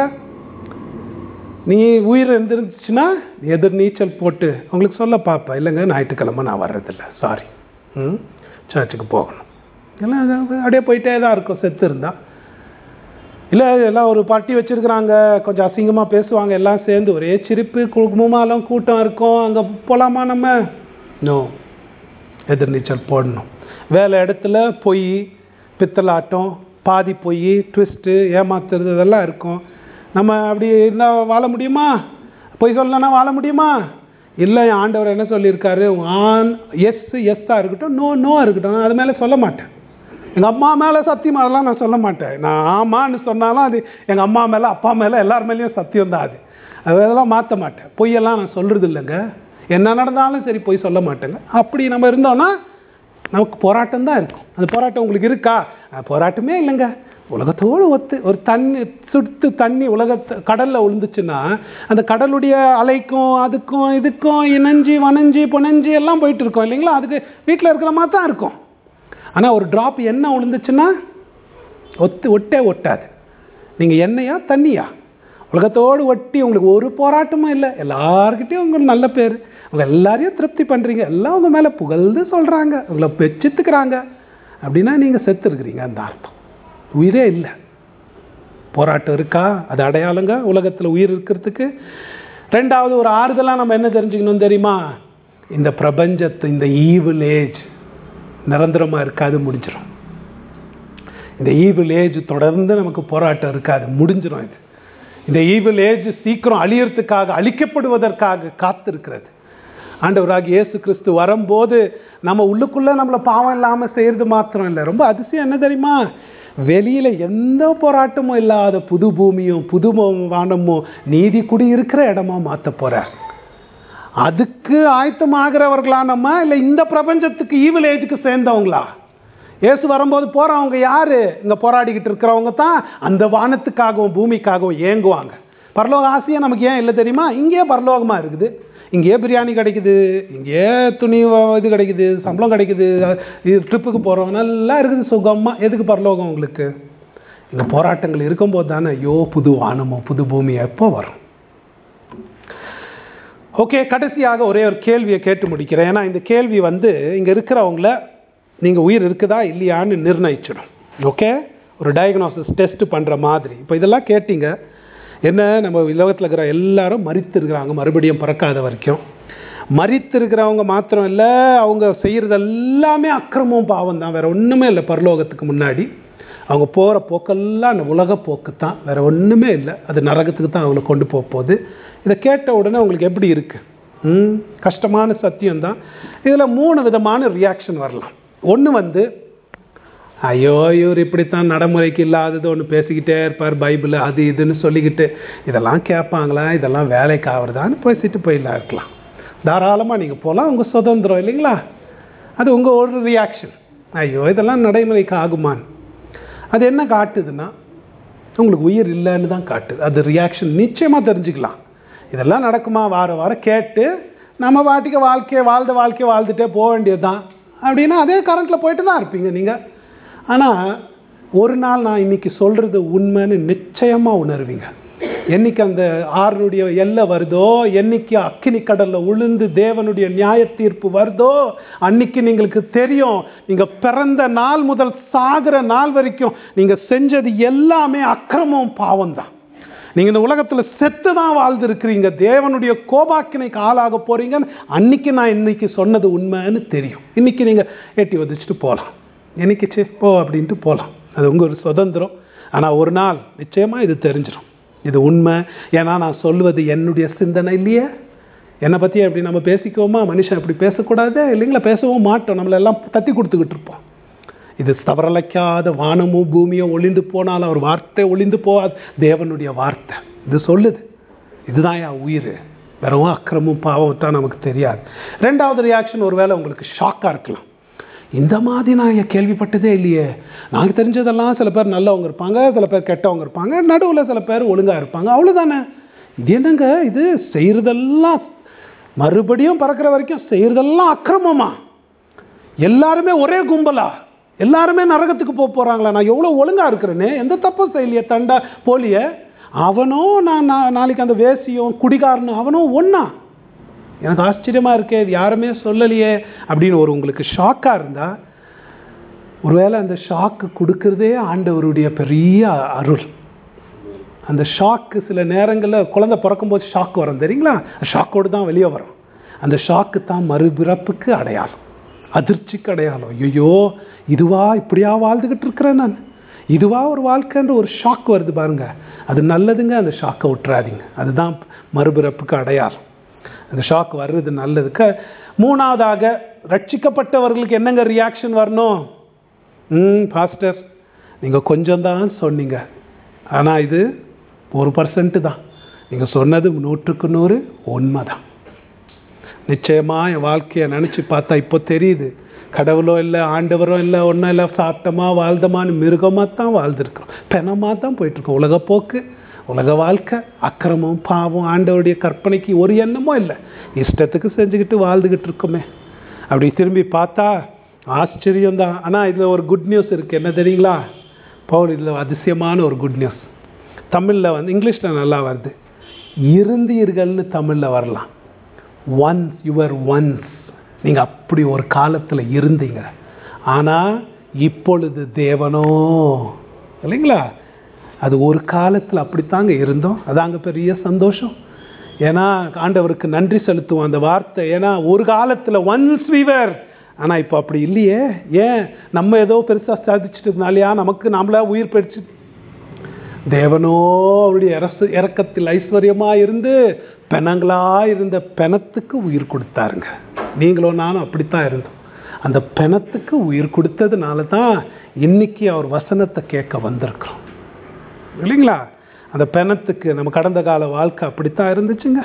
நீ உயிர் இருந்துருந்துச்சுன்னா எதிர் நீச்சல் போட்டு அவங்களுக்கு சொல்ல பார்ப்பேன் இல்லைங்க ஞாயிற்றுக்கிழமை நான் வர்றதில்ல சாரி ம் சர்ச்சுக்கு போகணும் எல்லாம் அது அப்படியே போயிட்டே தான் இருக்கும் செத்து இருந்தா இல்லை எல்லாம் ஒரு பார்ட்டி வச்சுருக்குறாங்க கொஞ்சம் அசிங்கமாக பேசுவாங்க எல்லாம் சேர்ந்து ஒரே சிரிப்பு குழுமமாலம் கூட்டம் இருக்கும் அங்கே போகலாமா நம்ம நோ எதிர்நீச்சல் போடணும் வேலை இடத்துல பொய் பித்தலாட்டம் பாதி பொய் ட்விஸ்ட்டு ஏமாத்துறது இதெல்லாம் இருக்கும் நம்ம அப்படி இருந்தால் வாழ முடியுமா பொய் சொல்லனா வாழ முடியுமா இல்லை என் ஆண்டவர் என்ன சொல்லியிருக்காரு ஆன் எஸ் எஸ்ஸாக இருக்கட்டும் நோ நோ இருக்கட்டும் அது மேலே சொல்ல மாட்டேன் எங்கள் அம்மா மேலே சத்தியம் அதெல்லாம் நான் சொல்ல மாட்டேன் நான் ஆமான்னு சொன்னாலும் அது எங்கள் அம்மா மேலே அப்பா மேலே எல்லார் மேலேயும் சத்தியம் தான் அது அதெல்லாம் மாற்ற மாட்டேன் பொய்யெல்லாம் நான் சொல்கிறது இல்லைங்க என்ன நடந்தாலும் சரி பொய் சொல்ல மாட்டேங்க அப்படி நம்ம இருந்தோன்னா நமக்கு போராட்டம் தான் இருக்கும் அந்த போராட்டம் உங்களுக்கு இருக்கா அஹ் போராட்டமே இல்லைங்க உலகத்தோடு ஒத்து ஒரு தண்ணி சுட்டு தண்ணி உலகத்தை கடலில் விழுந்துச்சுன்னா அந்த கடலுடைய அலைக்கும் அதுக்கும் இதுக்கும் இணைஞ்சி வனைஞ்சி புனைஞ்சி எல்லாம் போயிட்டு இருக்கோம் இல்லைங்களா அதுக்கு வீட்டில் இருக்கிற மாதிரி தான் இருக்கும் ஆனால் ஒரு ட்ராப் எண்ணெய் விழுந்துச்சுன்னா ஒத்து ஒட்டே ஒட்டாது நீங்கள் எண்ணெயா தண்ணியா உலகத்தோடு ஒட்டி உங்களுக்கு ஒரு போராட்டமும் இல்லை எல்லார்கிட்டையும் உங்களுக்கு நல்ல பேர் உங்க எல்லாரையும் திருப்தி பண்ணுறீங்க எல்லாம் உங்கள் மேலே புகழ்ந்து சொல்கிறாங்க உங்களை பெச்சித்துக்கிறாங்க அப்படின்னா நீங்கள் செத்துருக்கிறீங்க அந்த அர்த்தம் உயிரே இல்லை போராட்டம் இருக்கா அது அடையாளங்க உலகத்தில் உயிர் இருக்கிறதுக்கு ரெண்டாவது ஒரு ஆறுதலாக நம்ம என்ன தெரிஞ்சுக்கணும் தெரியுமா இந்த பிரபஞ்சத்தை இந்த ஈவில் ஏஜ் நிரந்தரமாக இருக்காது முடிஞ்சிடும் இந்த ஈவில் ஏஜ் தொடர்ந்து நமக்கு போராட்டம் இருக்காது முடிஞ்சிடும் இது இந்த ஈவில் ஏஜ் சீக்கிரம் அழியறதுக்காக அழிக்கப்படுவதற்காக காத்திருக்கிறது ஆண்டவராக இயேசு கிறிஸ்து வரும்போது நம்ம உள்ளுக்குள்ளே நம்மளை பாவம் இல்லாமல் செய்கிறது மாத்திரம் இல்லை ரொம்ப அதிசயம் என்ன தெரியுமா வெளியில் எந்த போராட்டமும் இல்லாத புது பூமியும் புது வானமும் நீதி குடி இருக்கிற இடமா மாற்ற போகிறார் அதுக்கு ஆயத்தமாகிறவர்களா நம்ம இல்லை இந்த பிரபஞ்சத்துக்கு ஈவில் ஏஜுக்கு சேர்ந்தவங்களா இயேசு வரும்போது போகிறவங்க யார் இங்கே போராடிக்கிட்டு இருக்கிறவங்க தான் அந்த வானத்துக்காகவும் பூமிக்காகவும் ஏங்குவாங்க பரலோக ஆசையே நமக்கு ஏன் இல்லை தெரியுமா இங்கேயே பரலோகமாக இருக்குது இங்கேயே பிரியாணி கிடைக்குது இங்கேயே துணி வ- இது கிடைக்குது சம்பளம் கிடைக்குது இது ட்ரிப்புக்கு போகிறோம் நல்லா இருக்குது சுகமாக எதுக்கு பரலோகம் உங்களுக்கு இங்கே போராட்டங்கள் இருக்கும்போது தானே ஐயோ புது வானமோ புது பூமி எப்போ வரும் ஓகே கடைசியாக ஒரே ஒரு கேள்வியை கேட்டு முடிக்கிறேன் ஏன்னா இந்த கேள்வி வந்து இங்கே இருக்கிறவங்கள நீங்கள் உயிர் இருக்குதா இல்லையான்னு நிர்ணயிச்சிடும் ஓகே ஒரு டயக்னோசிஸ் டெஸ்ட் பண்ணுற மாதிரி இப்போ இதெல்லாம் கேட்டீங்க என்ன நம்ம உலகத்தில் இருக்கிற எல்லாரும் மறித்திருக்கிறாங்க மறுபடியும் பிறக்காத வரைக்கும் மறித்திருக்கிறவங்க மாத்திரம் இல்லை அவங்க செய்கிறது எல்லாமே அக்கிரமம் பாவம் தான் வேறு ஒன்றுமே இல்லை பரலோகத்துக்கு முன்னாடி அவங்க போகிற போக்கெல்லாம் அந்த உலக போக்கு தான் வேறு ஒன்றுமே இல்லை அது நரகத்துக்கு தான் அவங்கள கொண்டு போக போகுது இதை கேட்ட உடனே உங்களுக்கு எப்படி இருக்குது ம் கஷ்டமான சத்தியம்தான் இதில் மூணு விதமான ரியாக்ஷன் வரலாம் ஒன்று வந்து ஐயோ இவர் இப்படித்தான் நடைமுறைக்கு இல்லாதது ஒன்று பேசிக்கிட்டே இருப்பார் பைபிள் அது இதுன்னு சொல்லிக்கிட்டு இதெல்லாம் கேட்பாங்களா இதெல்லாம் வேலைக்கு ஆகுறதான்னு பேசிட்டு போயிடலாம் இருக்கலாம் தாராளமாக நீங்கள் போகலாம் உங்கள் சுதந்திரம் இல்லைங்களா அது உங்கள் ஒரு ரியாக்ஷன் ஐயோ இதெல்லாம் நடைமுறைக்கு ஆகுமான்னு அது என்ன காட்டுதுன்னா உங்களுக்கு உயிர் இல்லைன்னு தான் காட்டுது அது ரியாக்ஷன் நிச்சயமாக தெரிஞ்சுக்கலாம் இதெல்லாம் நடக்குமா வார வாரம் கேட்டு நம்ம வாட்டிக்கு வாழ்க்கையை வாழ்ந்த வாழ்க்கையை வாழ்ந்துட்டே போக வேண்டியது தான் அப்படின்னா அதே கரண்ட்டில் போயிட்டு தான் இருப்பீங்க நீங்கள் ஆனால் ஒரு நாள் நான் இன்னைக்கு சொல்கிறது உண்மைன்னு நிச்சயமாக உணர்வீங்க என்னைக்கு அந்த ஆறுனுடைய எல்லை வருதோ என்னைக்கு அக்கினி கடலில் உளுந்து தேவனுடைய நியாய தீர்ப்பு வருதோ அன்னைக்கு நீங்களுக்கு தெரியும் நீங்கள் பிறந்த நாள் முதல் சாகிற நாள் வரைக்கும் நீங்கள் செஞ்சது எல்லாமே அக்கிரமம் பாவம் தான் நீங்கள் இந்த உலகத்தில் செத்து தான் வாழ்ந்துருக்கிறீங்க தேவனுடைய கோபாக்கினைக்கு ஆளாக போகிறீங்கன்னு அன்னைக்கு நான் இன்னைக்கு சொன்னது உண்மைன்னு தெரியும் இன்னைக்கு நீங்கள் ஏட்டி வதிச்சுட்டு போகலாம் என்னைக்கு சே போ அப்படின்ட்டு போகலாம் அது உங்கள் ஒரு சுதந்திரம் ஆனால் ஒரு நாள் நிச்சயமாக இது தெரிஞ்சிடும் இது உண்மை ஏன்னா நான் சொல்வது என்னுடைய சிந்தனை இல்லையே என்னை பற்றி அப்படி நம்ம பேசிக்குவோமா மனுஷன் அப்படி பேசக்கூடாது இல்லைங்களா பேசவும் மாட்டோம் நம்மளை எல்லாம் தட்டி கொடுத்துக்கிட்டு இருப்போம் இது தவறலைக்காத வானமும் பூமியும் ஒளிந்து போனால் அவர் வார்த்தை ஒளிந்து போகாது தேவனுடைய வார்த்தை இது சொல்லுது இதுதான் என் உயிர் வெறும் அக்கிரமும் பாவம் தான் நமக்கு தெரியாது ரெண்டாவது ரியாக்ஷன் ஒருவேளை உங்களுக்கு ஷாக்காக இருக்கலாம் இந்த மாதிரி நான் இங்க கேள்விப்பட்டதே இல்லையே நாங்கள் தெரிஞ்சதெல்லாம் சில பேர் நல்லவங்க இருப்பாங்க சில பேர் கெட்டவங்க இருப்பாங்க நடுவில் சில பேர் ஒழுங்காக இருப்பாங்க அவ்வளோதானே இது என்னங்க இது செய்கிறதெல்லாம் மறுபடியும் பறக்கிற வரைக்கும் செய்கிறதெல்லாம் அக்கிரமமா எல்லாருமே ஒரே கும்பலா எல்லாருமே நரகத்துக்கு போக போகிறாங்களா நான் எவ்வளோ ஒழுங்காக இருக்கிறேனே எந்த தப்பும் செய்யலையே தண்டா போலியே அவனும் நான் நா- நாளைக்கு அந்த வேசியும் குடிகாரனும் அவனும் ஒன்றா எனக்கு ஆச்சரியமாக இருக்கே இது யாருமே சொல்லலையே அப்படின்னு ஒரு உங்களுக்கு ஷாக்காக இருந்தால் ஒருவேளை அந்த ஷாக்கு கொடுக்கறதே ஆண்டவருடைய பெரிய அருள் அந்த ஷாக்கு சில நேரங்களில் குழந்தை பிறக்கும்போது ஷாக் வரும் தெரியுங்களா ஷாக்கோடு தான் வெளியே வரும் அந்த ஷாக்கு தான் மறுபிறப்புக்கு அடையாளம் அதிர்ச்சிக்கு அடையாளம் ஐயோ இதுவா இப்படியா வாழ்ந்துக்கிட்டு இருக்கிறேன் நான் இதுவா ஒரு வாழ்க்கைன்ற ஒரு ஷாக் வருது பாருங்க அது நல்லதுங்க அந்த ஷாக்கை விட்டுறாதீங்க அதுதான் மறுபிறப்புக்கு அடையாளம் அந்த ஷாக் வர்றது நல்லதுக்கு மூணாவதாக ரட்சிக்கப்பட்டவர்களுக்கு என்னங்க ரியாக்ஷன் வரணும் ம் பாஸ்டர் நீங்கள் கொஞ்சம் தான் சொன்னீங்க ஆனால் இது ஒரு பர்சன்ட் தான் நீங்கள் சொன்னது நூற்றுக்கு நூறு உண்மை தான் நிச்சயமாக என் வாழ்க்கையை நினச்சி பார்த்தா இப்போ தெரியுது கடவுளோ இல்லை ஆண்டவரோ இல்லை ஒன்றும் இல்லை சாப்பிட்டோமா வாழ்ந்தோமான்னு மிருகமாக தான் வாழ்ந்துருக்குறோம் பெணமாக தான் போயிட்டுருக்கோம் உலகப்போக்கு உலக வாழ்க்கை அக்கிரமம் பாவம் ஆண்டவருடைய கற்பனைக்கு ஒரு எண்ணமும் இல்லை இஷ்டத்துக்கு செஞ்சுக்கிட்டு வாழ்ந்துக்கிட்டு இருக்கோமே அப்படி திரும்பி பார்த்தா ஆச்சரியம்தான் ஆனால் இதில் ஒரு குட் நியூஸ் இருக்குது என்ன தெரியுங்களா பவுல் இதில் அதிசயமான ஒரு குட் நியூஸ் தமிழில் வந்து இங்கிலீஷில் நல்லா வருது இருந்தீர்கள்னு தமிழில் வரலாம் ஒன்ஸ் யுவர் ஒன்ஸ் நீங்கள் அப்படி ஒரு காலத்தில் இருந்தீங்க ஆனால் இப்பொழுது தேவனோ இல்லைங்களா அது ஒரு காலத்தில் அப்படித்தாங்க இருந்தோம் அதாங்க பெரிய சந்தோஷம் ஏன்னா ஆண்டவருக்கு நன்றி செலுத்துவோம் அந்த வார்த்தை ஏன்னா ஒரு காலத்தில் ஒன்ஸ் வீவர் ஆனால் இப்போ அப்படி இல்லையே ஏன் நம்ம ஏதோ பெருசாக சாதிச்சிட்டதுனாலயா நமக்கு நம்மளா உயிர் பெருச்சு தேவனோ அவருடைய அரசு இறக்கத்தில் ஐஸ்வர்யமாக இருந்து பெணங்களா இருந்த பெணத்துக்கு உயிர் கொடுத்தாருங்க நீங்களும் நானும் அப்படித்தான் இருந்தோம் அந்த பெணத்துக்கு உயிர் கொடுத்ததுனால தான் இன்னைக்கு அவர் வசனத்தை கேட்க வந்திருக்கிறோம் இல்லைங்களா அந்த பெணத்துக்கு நம்ம கடந்த கால வாழ்க்கை அப்படித்தான் இருந்துச்சுங்க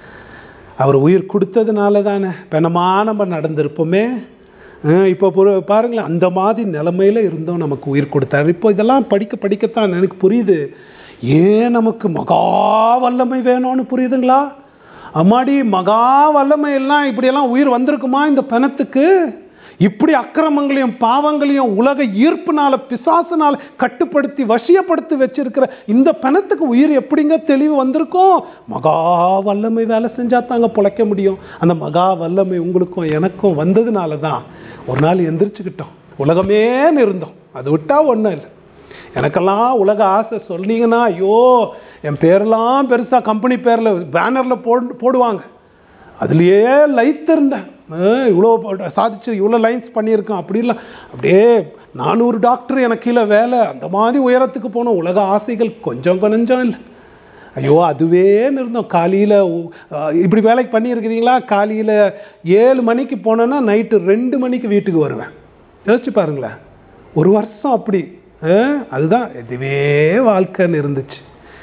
அவர் உயிர் கொடுத்ததுனால தானே பெணமா நம்ம நடந்திருப்போமே அஹ் இப்போ பொறு- பாருங்களேன் அந்த மாதிரி நிலமையில இருந்தோம் நமக்கு உயிர் கொடுத்தாரு இப்போ இதெல்லாம் படிக்க படிக்கத்தான் எனக்கு புரியுது ஏன் நமக்கு மகா வல்லமை வேணும்னு புரியுதுங்களா அம்மாடி மகா வல்லமை எல்லாம் இப்படியெல்லாம் உயிர் வந்திருக்குமா இந்த பிணத்துக்கு இப்படி அக்கிரமங்களையும் பாவங்களையும் உலக ஈர்ப்புனால பிசாசுனால கட்டுப்படுத்தி வசியப்படுத்தி வச்சிருக்கிற இந்த பிணத்துக்கு உயிர் எப்படிங்க தெளிவு வந்திருக்கும் மகா வல்லமை வேலை செஞ்சா தாங்க பிழைக்க முடியும் அந்த மகா வல்லமை உங்களுக்கும் எனக்கும் வந்ததுனால தான் ஒரு நாள் எந்திரிச்சுக்கிட்டோம் உலகமேன்னு இருந்தோம் அது விட்டா ஒன்றும் இல்லை எனக்கெல்லாம் உலக ஆசை சொன்னீங்கன்னா ஐயோ என் பேரெல்லாம் பெருசாக கம்பெனி பேரில் பேனரில் போடு போடுவாங்க அதுலேயே லைத் இருந்தேன் அஹ் இவ்வளோ ப- சாதிச்சு இவ்வளோ லைன்ஸ் பண்ணியிருக்கேன் அப்படிலாம் அப்படியே நானூறு டாக்டர் எனக்கு கீழே வேலை அந்த மாதிரி உயரத்துக்கு போனோம் உலக ஆசைகள் கொஞ்சம் கொஞ்சம் இல்லை ஐயோ அதுவேன்னு இருந்தோம் காலையில் இப்படி வேலைக்கு பண்ணியிருக்கிறீங்களா காலையில் ஏழு மணிக்கு போனேன்னா நைட்டு ரெண்டு மணிக்கு வீட்டுக்கு வருவேன் யோசிச்சு பாருங்களேன் ஒரு வருஷம் அப்படி அஹ் அதுதான் இதுவே வாழ்க்கைன்னு இருந்துச்சு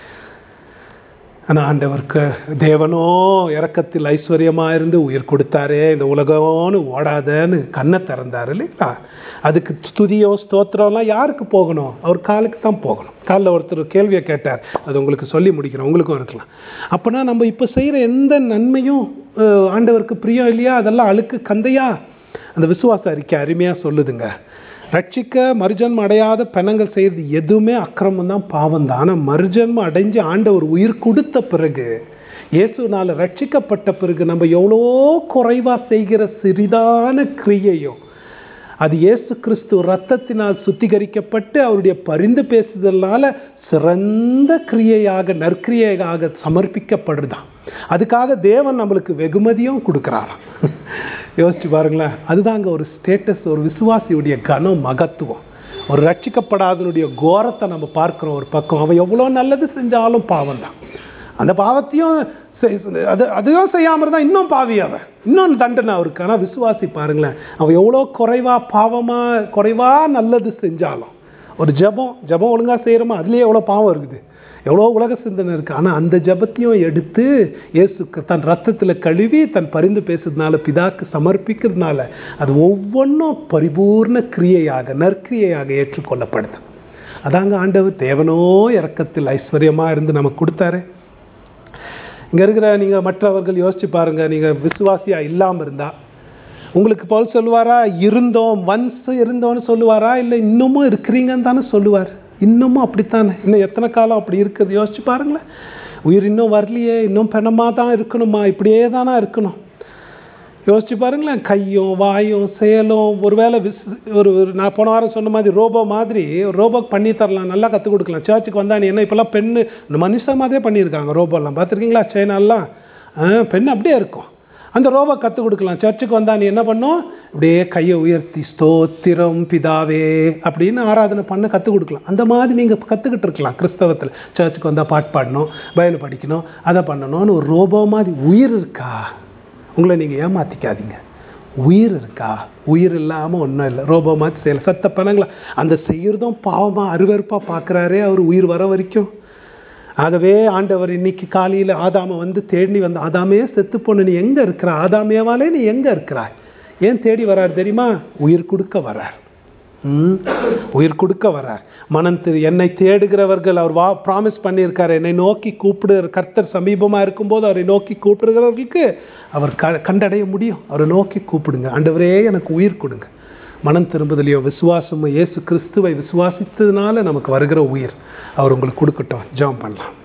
ஆனால் ஆண்டவருக்கு தேவனோ இறக்கத்தில் ஐஸ்வர்யமாக இருந்து உயிர் கொடுத்தாரே இந்த உலகம்னு ஓடாதன்னு கண்ணை திறந்தாரு இல்லைங்களா அதுக்கு ஸ்துதியோ ஸ்தோத்திரம்லாம் யாருக்கு போகணும் அவர் காலுக்கு தான் போகணும் காலில் ஒருத்தர் கேள்வியை கேட்டார் அது உங்களுக்கு சொல்லி முடிக்கிறேன் உங்களுக்கும் இருக்கலாம் அப்போனா நம்ம இப்போ செய்கிற எந்த நன்மையும் அஹ், ஆண்டவருக்கு பிரியம் இல்லையா அதெல்லாம் அழுக்கு கந்தையா அந்த விசுவாச அறிக்கை அருமையாக சொல்லுதுங்க ரட்சிக்க மறுஜன்மம் அடையாத பெணங்கள் செய்கிறது எதுவுமே அக்கிரமம் தான் பாவம் தான் ஆனால் மறுஜன்மம் அடைஞ்சு ஆண்டவர் உயிர் கொடுத்த பிறகு இயேசுனால ரட்சிக்கப்பட்ட பிறகு நம்ம எவ்வளோ குறைவா செய்கிற சிறிதான கிரியையும் அது இயேசு கிறிஸ்து ரத்தத்தினால் சுத்திகரிக்கப்பட்டு அவருடைய பரிந்து பேசுதலால சிறந்த கிரியையாக நற்கிரியையாக சமர்ப்பிக்கப்படுதான் அதுக்காக தேவன் நம்மளுக்கு வெகுமதியும் கொடுக்குறாராம் யோசிச்சு பாருங்களேன் அதுதாங்க ஒரு ஸ்டேட்டஸ் ஒரு விசுவாசியுடைய கனம் மகத்துவம் ஒரு ரட்சிக்கப்படாதனுடைய கோரத்தை நம்ம பார்க்குறோம் ஒரு பக்கம் அவன் எவ்வளோ நல்லது செஞ்சாலும் பாவம் தான் அந்த பாவத்தையும் செய்- அது அதுவும் செய்யாமல் இருந்தால் இன்னும் பாவி அவன் இன்னும் தண்டனை அவருக்கு ஆனால் விசுவாசி பாருங்களேன் அவன் எவ்வளோ குறைவா பாவமாக குறைவா நல்லது செஞ்சாலும் ஒரு ஜெபம் ஜெபம் ஒழுங்காக செய்கிறோமா அதுலேயே எவ்வளோ பாவம் இருக்குது எவ்வளோ உலக சிந்தனை இருக்குது ஆனால் அந்த ஜெபத்தையும் எடுத்து இயேசுக்கு தன் ரத்தத்தில் கழுவி தன் பரிந்து பேசுறதுனால பிதாக்கு சமர்ப்பிக்கிறதுனால அது ஒவ்வொன்றும் பரிபூர்ண கிரியையாக நற்கிரியையாக ஏற்றுக்கொள்ளப்படுது அதாங்க ஆண்டவர் தேவனோ இறக்கத்தில் ஐஸ்வர்யமாக இருந்து நமக்கு கொடுத்தாரு இங்கே இருக்கிற நீங்கள் மற்றவர்கள் யோசிச்சு பாருங்க நீங்கள் விசுவாசியாக இல்லாமல் இருந்தா உங்களுக்கு பவுல் சொல்லுவாரா இருந்தோம் ஒன்ஸ் இருந்தோம்னு சொல்லுவாரா இல்லை இன்னமும் இருக்கிறீங்கன்னு தானே சொல்லுவார் இன்னமும் அப்படித்தானே இன்னும் எத்தனை காலம் அப்படி இருக்குது யோசிச்சு பாருங்களேன் உயிர் இன்னும் வரலையே இன்னும் பெணமாக தான் இருக்கணுமா இப்படியே தானே இருக்கணும் யோசிச்சு பாருங்களேன் கையும் வாயும் செயலும் ஒருவேளை விஸ் ஒரு ஒரு நான் போன வாரம் சொன்ன மாதிரி ரோபோ மாதிரி ரோபோ பண்ணி தரலாம் நல்லா கற்றுக் கொடுக்கலாம் சர்ச்சுக்கு வந்தா நீ என்ன இப்போல்லாம் பெண்ணு இந்த மனுஷன் மாதிரியே பண்ணியிருக்காங்க ரோபோலாம் பார்த்துருக்கீங்களா சைனாலாம் ஆ பெண் அப்படியே இருக்கும் அந்த ரோபோ கற்றுக் கொடுக்கலாம் சர்ச்சுக்கு வந்தா நீ என்ன பண்ணும் அப்படியே கையை உயர்த்தி ஸ்தோத்திரம் பிதாவே அப்படின்னு ஆராதனை பண்ண கற்றுக் கொடுக்கலாம் அந்த மாதிரி நீங்கள் கற்றுக்கிட்டு இருக்கலாம் கிறிஸ்தவத்தில் சர்ச்சுக்கு வந்தால் பாட்டு பாடணும் பைபிள் படிக்கணும் அதை பண்ணணும்னு ஒரு ரோபோ மாதிரி உயிர் இருக்கா உங்களை நீங்கள் ஏமாத்திக்காதீங்க உயிர் இருக்கா உயிர் இல்லாமல் ஒன்றும் இல்லை ரோபோ மாதிரி செய்யலை சத்த பணங்களா அந்த செய்கிறதும் பாவமாக அருவருப்பாக பார்க்குறாரே அவர் உயிர் வர வரைக்கும் ஆகவே ஆண்டவர் இன்னைக்கு காலையில் ஆதாமை வந்து தேடி வந்து ஆதாமே செத்து போன நீ எங்கே இருக்கிற ஆதாமேவாலே நீ எங்கே இருக்கிறாய் ஏன் தேடி வரார் தெரியுமா உயிர் கொடுக்க வரார் ம், உயிர் கொடுக்க வரார் மனம் திரு என்னை தேடுகிறவர்கள் அவர் வா ப்ராமிஸ் பண்ணியிருக்கார் என்னை நோக்கி கூப்பிடுற கர்த்தர் சமீபமாக இருக்கும்போது அவரை நோக்கி கூப்பிடுகிறவர்களுக்கு அவர் க கண்டடைய முடியும் அவரை நோக்கி கூப்பிடுங்க ஆண்டவரே எனக்கு உயிர் கொடுங்க மனம் திரும்புதலையோ விசுவாசமோ இயேசு கிறிஸ்துவை விசுவாசித்ததுனால நமக்கு வருகிற உயிர் அவர் உங்களுக்கு கொடுக்கட்டும் ஜெபம் பண்ணலாம்